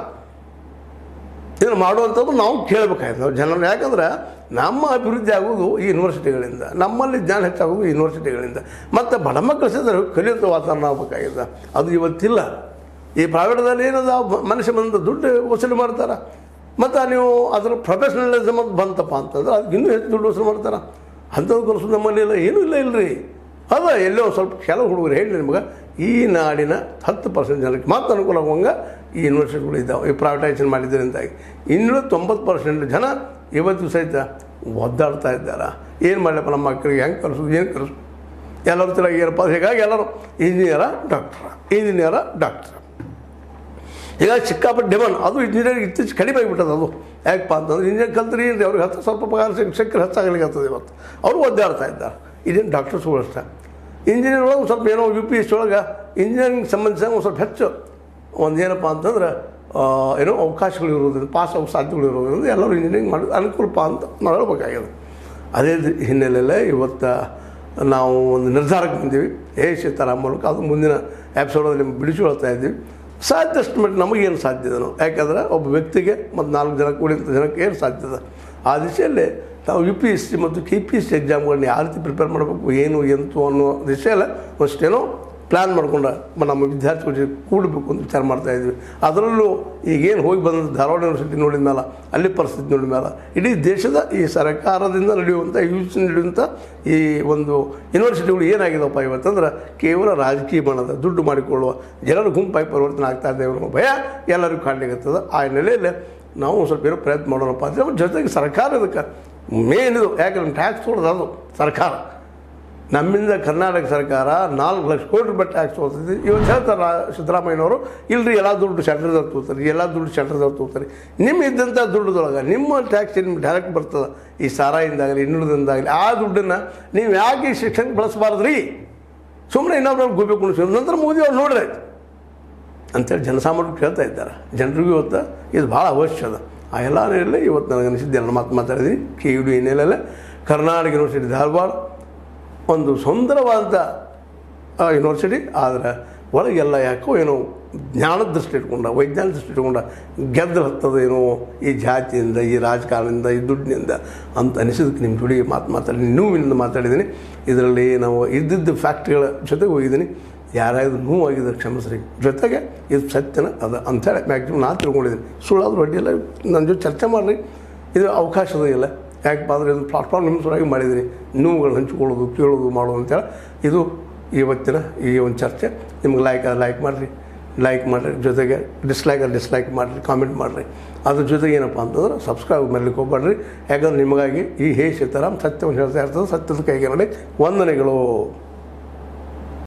ಇದನ್ನು ಮಾಡುವಂಥದ್ದು ನಾವು ಕೇಳಬೇಕಾಯ್ತು ನಾವು ಜನರು ಯಾಕಂದ್ರೆ ನಮ್ಮ ಅಭಿವೃದ್ಧಿ ಆಗೋದು ಈ ಯೂನಿವರ್ಸಿಟಿಗಳಿಂದ ನಮ್ಮಲ್ಲಿ ಜ್ಞಾನ ಹೆಚ್ಚಾಗೋದು ಈ ಯೂನಿವರ್ಸಿಟಿಗಳಿಂದ ಮತ್ತು ಬಡ ಮಕ್ಕಳು ಸಹಿತ ಕಲಿಯುವಂಥ ವಾತಾವರಣ ಆಗಬೇಕಾಗಿದೆ ಅದು ಇವತ್ತಿಲ್ಲ ಈ ಪ್ರೈವೇಟ್ದಲ್ಲಿ ಏನದ ಮನುಷ್ಯ ಬಂದು ದುಡ್ಡು ವಸೂಲಿ ಮಾಡ್ತಾರೆ ಮತ್ತು ನೀವು ಅದರ ಪ್ರೊಫೆಷ್ನಲಿಸಮ್ ಅಂತ ಬಂತಪ್ಪ ಅಂತಂದ್ರೆ ಅದಕ್ಕೆ ಇನ್ನೂ ಹೆಚ್ಚು ದುಡ್ಡು ವಸೂಲು ಮಾಡ್ತಾರೆ ಅಂಥದ್ದು ಕನಸು ನಮ್ಮಲ್ಲಿ ಇಲ್ಲ ಏನೂ ಇಲ್ಲ ಇಲ್ಲರಿ ಅದ ಎಲ್ಲೋ ಸ್ವಲ್ಪ ಕೆಲವು ಹುಡುಗರು ಹೇಳಿ ನಿಮ್ಗೆ ಈ ನಾಡಿನ ಹತ್ತು ಪರ್ಸೆಂಟ್ ಜನಕ್ಕೆ ಮಾತ್ರ ಅನುಕೂಲ ಆಗುವಂಗೆ ಈ ಯೂನಿವರ್ಸಿಟಿಗಳು ಇದ್ದಾವೆ ಈ ಪ್ರೈವೇಟೈಸೇಷನ್ ಮಾಡಿದ್ರಿಂದಾಗಿ ಇನ್ನೂ ತೊಂಬತ್ತು ಪರ್ಸೆಂಟ್ ಜನ ಇವತ್ತು ಸಹಿತ ಒದ್ದಾಡ್ತಾ ಇದ್ದಾರೆ ಏನು ಮಾಡಲಪ್ಪ ನಮ್ಮ ಮಕ್ಕಳಿಗೆ ಹೆಂಗೆ ಕಲಿಸೋದು ಏನು ಕಲಿಸೋದು ಎಲ್ಲರೂ ತಿರುಗಿ ಏನಪ್ಪ ಹೀಗಾಗಿ ಎಲ್ಲರೂ ಇಂಜಿನಿಯರ ಡಾಕ್ಟ್ರ ಇಂಜಿನಿಯರ ಡಾಕ್ಟ್ರ ಈಗ ಸಿಕ್ಕಾಪಟ್ಟೆ ಡಿಮಾಂಡ್ ಅದು ಇಂಜಿನಿಯರಿಂಗ್ ಇತ್ತೀಚೆಗೆ ಕಡಿಮೆ ಆಗಿಬಿಟ್ಟದ ಅದು ಯಾಕಪ್ಪ ಅಂತಂದ್ರೆ ಇಂಜಿನಿಯರ್ ಕಲ್ತ್ರಿ ಏನ್ರಿ ಅವ್ರಿಗೆ ಹತ್ತು ಸ್ವಲ್ಪ ಪಗಾರ ಶಿಕ್ಷಕರು ಹೆಚ್ಚಾಗಲಿಕ್ಕೆ ಆಗ್ತದೆ ಇವತ್ತು ಅವರು ಒದ್ದಾಡ್ತಾ ಇದ್ದಾರೆ ಇದೇನು ಡಾಕ್ಟರ್ಸ್ಗಳು ಅಷ್ಟೇ ಇಂಜಿನಿಯರ್ ಒಳಗೆ ಒಂದು ಸ್ವಲ್ಪ ಏನೋ ಯು ಪಿ ಎಸ್ ಒಳಗೆ ಇಂಜಿನಿಯರಿಂಗ್ ಸಂಬಂಧಿಸಿದ ಒಂದು ಸ್ವಲ್ಪ ಹೆಚ್ಚು ಒಂದು ಏನಪ್ಪ ಅಂತಂದ್ರೆ ಆ, ಏನೋ ಅವಕಾಶಗಳು ಇರೋದ್ರಿಂದ ಪಾಸ್ ಆಗೋ ಸಾಧ್ಯಗಳು ಇರೋದ್ರಿಂದ ಎಲ್ಲರೂ ಇಂಜಿನಿಯರಿಂಗ್ ಮಾಡೋದು ಅನುಕೂಲಪ್ಪ ಅಂತ ನಾವು ಹೇಳ್ಬೇಕಾಗಿದೆ ಅದೇ ದಿ- ಹಿನ್ನೆಲೆಯಲ್ಲೇ ಇವತ್ತು ನಾವು ಒಂದು ನಿರ್ಧಾರಕ್ಕೆ ಬಂದೀವಿ ಏ ಸೀತಾರಾಮ್ ಮೂಲಕ ಅದು ಮುಂದಿನ ಎಪಿಸೋಡಲ್ಲಿ ಬಿಡಿಸಿಕೊಳ್ತಾ ಇದ್ದೀವಿ ಸಾಧ್ಯಷ್ಟು ಮಟ್ಟಿಗೆ ನಮಗೇನು ಸಾಧ್ಯ ಇದನ್ನು ಯಾಕಂದ್ರೆ ಒಬ್ಬ ವ್ಯಕ್ತಿಗೆ ಮತ್ತು ನಾಲ್ಕು ಜನ ಕೂಡಿದಂಥ ಜನಕ್ಕೆ ಏನು ಸಾಧ್ಯದ ಆ ದಿಶೆಯಲ್ಲಿ ನಾವು ಯು ಪಿ ಎಸ್ ಸಿ ಮತ್ತು ಕೆ ಪಿ ಎಸ್ ಸಿ ಎಕ್ಸಾಮ್ಗಳನ್ನ ಯಾವ ರೀತಿ ಪ್ರಿಪೇರ್ ಮಾಡಬೇಕು ಏನು ಎಂತು ಅನ್ನೋ ದಿಶೆಯಲ್ಲಿ ಅಷ್ಟೇನೋ ಪ್ಲ್ಯಾನ್ ಮಾಡ್ಕೊಂಡು ಮ- ನಮ್ಮ ವಿದ್ಯಾರ್ಥಿಗಳ ಜೊತೆ ಕೂಡಬೇಕು ಅಂತ ವಿಚಾರ ಮಾಡ್ತಾ ಇದ್ವಿ ಅದರಲ್ಲೂ ಈಗೇನು ಹೋಗಿ ಬಂದ ಧಾರವಾಡ ಯೂನಿವರ್ಸಿಟಿ ನೋಡಿದ ಮೇಲೆ ಅಲ್ಲಿ ಪರಿಸ್ಥಿತಿ ನೋಡಿದ ಮೇಲೆ ಇಡೀ ದೇಶದ ಈ ಸರ್ಕಾರದಿಂದ ನಡೆಯುವಂಥ ಯು ಜಿ ನಡೆಯುವಂಥ ಈ ಒಂದು ಯೂನಿವರ್ಸಿಟಿಗಳು ಏನಾಗಿದೆಪ್ಪ ಇವತ್ತಂದ್ರೆ ಕೇವಲ ರಾಜಕೀಯ ಬಣ್ಣದ ದುಡ್ಡು ಮಾಡಿಕೊಳ್ಳುವ ಜನರ ಗುಂಪಾಗಿ ಪರಿವರ್ತನೆ ಆಗ್ತಾ ಇದೆ ಅನ್ನೋ ಭಯ ಎಲ್ಲರಿಗೂ ಕಾಣಲಿಕ್ಕತ್ತದ ಆ ಹಿನ್ನೆಲೆಯಲ್ಲಿ ನಾವು ಒಂದು ಸ್ವಲ್ಪ ಏನೋ ಪ್ರಯತ್ನ ಮಾಡೋಣಪ್ಪ ಅಂತ ನಮ್ಮ ಜೊತೆಗೆ ಸರ್ಕಾರ ಇದಕ್ಕೆ ಮೇನ್ ಇದು ಯಾಕಂದ್ರೆ ಟ್ಯಾಕ್ಸ್ ಕೊಡೋದು ಅದು ಸರ್ಕಾರ ನಮ್ಮಿಂದ ಕರ್ನಾಟಕ ಸರ್ಕಾರ ನಾಲ್ಕು ಲಕ್ಷ ಕೋಟಿ ರೂಪಾಯಿ ಟ್ಯಾಕ್ಸ್ ತೊಗೊಳ್ತೈತಿ ಇವತ್ತು ಹೇಳ್ತಾರೆ ಸಿದ್ದರಾಮಯ್ಯನವರು ಇಲ್ರಿ ಎಲ್ಲ ದುಡ್ಡು ಸೆಂಟ್ರದವ್ರು ತಗೋತಾರೆ ಎಲ್ಲ ದುಡ್ಡು ಸೆಂಟ್ರದವ್ರು ತಗೋತಾರೆ ನಿಮ್ಮ ಇದ್ದಂಥ ದುಡ್ಡದೊಳಗೆ ನಿಮ್ಮ ಟ್ಯಾಕ್ಸ್ ನಿಮ್ಗೆ ಡೈರೆಕ್ಟ್ ಬರ್ತದೆ ಈ ಸಾರಾಯಿಂದಾಗಲಿ ಇನ್ನುಳಿದಿಂದಾಗಲಿ ಆ ದುಡ್ಡನ್ನು ನೀವು ಯಾಕೆ ಈ ಶಿಕ್ಷಣಕ್ಕೆ ಬಳಸಬಾರ್ದು ರೀ ಸುಮ್ಮನೆ ಇನ್ನೊಬ್ರು ಗುಬ್ಬಿ ಕುಣಿಸೋದು ನಂತರ ಮೋದಿ ಅವ್ರು ನೋಡ್ರಿ ಅಂತೇಳಿ ಜನಸಾಮಾನ್ಯರು ಕೇಳ್ತಾ ಇದ್ದಾರೆ ಜನರಿಗೂ ಇವತ್ತು ಇದು ಭಾಳ ಅವಶ್ಯ ಅದ ಆ ಎಲ್ಲ ನೆಲೆಯಲ್ಲಿ ಇವತ್ತು ನನಗೆ ಅನಿಸಿದ್ದು ಎಲ್ಲ ಮಾತು ಮಾತಾಡಿದ್ದೀನಿ ಕೆ ಯು ಡಿ ಹಿನ್ನೆಲೆಯಲ್ಲಿ ಕರ್ನಾಟಕ ಯೂನಿವರ್ಸಿಟಿ ಧಾರವಾಡ ಒಂದು ಸುಂದರವಾದಂಥ ಯೂನಿವರ್ಸಿಟಿ ಆದರೆ ಒಳಗೆಲ್ಲ ಯಾಕೋ ಏನೋ ಜ್ಞಾನದ ದೃಷ್ಟಿ ಇಟ್ಕೊಂಡ ವೈಜ್ಞಾನಿಕ ದೃಷ್ಟಿ ಇಟ್ಕೊಂಡ ಗೆದ್ದು ಹತ್ತದೇನೋ ಈ ಜಾತಿಯಿಂದ ಈ ರಾಜಕಾರಣದಿಂದ ಈ ದುಡ್ಡಿನಿಂದ ಅಂತ ಅನಿಸಿದಕ್ಕೆ ನಿಮ್ಮ ಜೋಡಿ ಮಾತು ಮಾತಾಡಿ ನೋವಿನಿಂದ ಮಾತಾಡಿದ್ದೀನಿ ಇದರಲ್ಲಿ ನಾವು ಇದ್ದಿದ್ದ ಫ್ಯಾಕ್ಟ್ರಿಗಳ ಜೊತೆಗೆ ಹೋಗಿದ್ದೀನಿ ಯಾರಾದ್ರು ನೋವಾಗಿದ್ರೆ ಕ್ಷಮಿಸ್ರಿ ಜೊತೆಗೆ ಇದು ಸತ್ಯನ ಅದ ಅಂಥೇಳಿ ಮ್ಯಾಕ್ಸಿಮಮ್ ನಾನು ತಿಳ್ಕೊಂಡಿದ್ದೀನಿ ಸುಳ್ಳಾದ್ರೂ ಅಡ್ಡಿಲ್ಲ ನನ್ನ ಜೊತೆ ಚರ್ಚೆ ಮಾಡಿರಿ ಇದು ಅವಕಾಶದ ಇಲ್ಲ ಯಾಕಪ್ಪ ಅಂದರೆ ಇದು ಪ್ಲಾಟ್ಫಾರ್ಮ್ ನಿಮ್ಮ ಸಲುವಾಗಿ ಮಾಡಿದ್ದೀನಿ ನೋವುಗಳು ಹಂಚ್ಕೊಳ್ಳೋದು ಕೇಳೋದು ಮಾಡೋದು ಅಂತೇಳಿ ಇದು ಇವತ್ತಿನ ಈ ಒಂದು ಚರ್ಚೆ ನಿಮ್ಗೆ ಲೈಕ್ ಲೈಕ್ ಮಾಡಿರಿ ಲೈಕ್ ಮಾಡಿರಿ ಜೊತೆಗೆ ಡಿಸ್ಲೈಕ್ ಡಿಸ್ಲೈಕ್ ಮಾಡಿರಿ ಕಾಮೆಂಟ್ ಮಾಡಿರಿ ಅದ್ರ ಜೊತೆಗೆ ಏನಪ್ಪ ಅಂತಂದ್ರೆ ಸಬ್ಸ್ಕ್ರೈಬ್ ಮಾಡ್ಲಿಕ್ಕೆ ಹೋಗ್ಬೇಡ್ರಿ ಯಾಕಂದ್ರೆ ನಿಮಗಾಗಿ ಈ ಹೇ ಸೀತಾರಾಮ್ ಸತ್ಯವನ್ನು ಹೇಳ್ತಾ ಇರ್ತದೆ ಸತ್ಯದ ಕೈಗೆ ನೋಡಿ ವಂದನೆಗಳು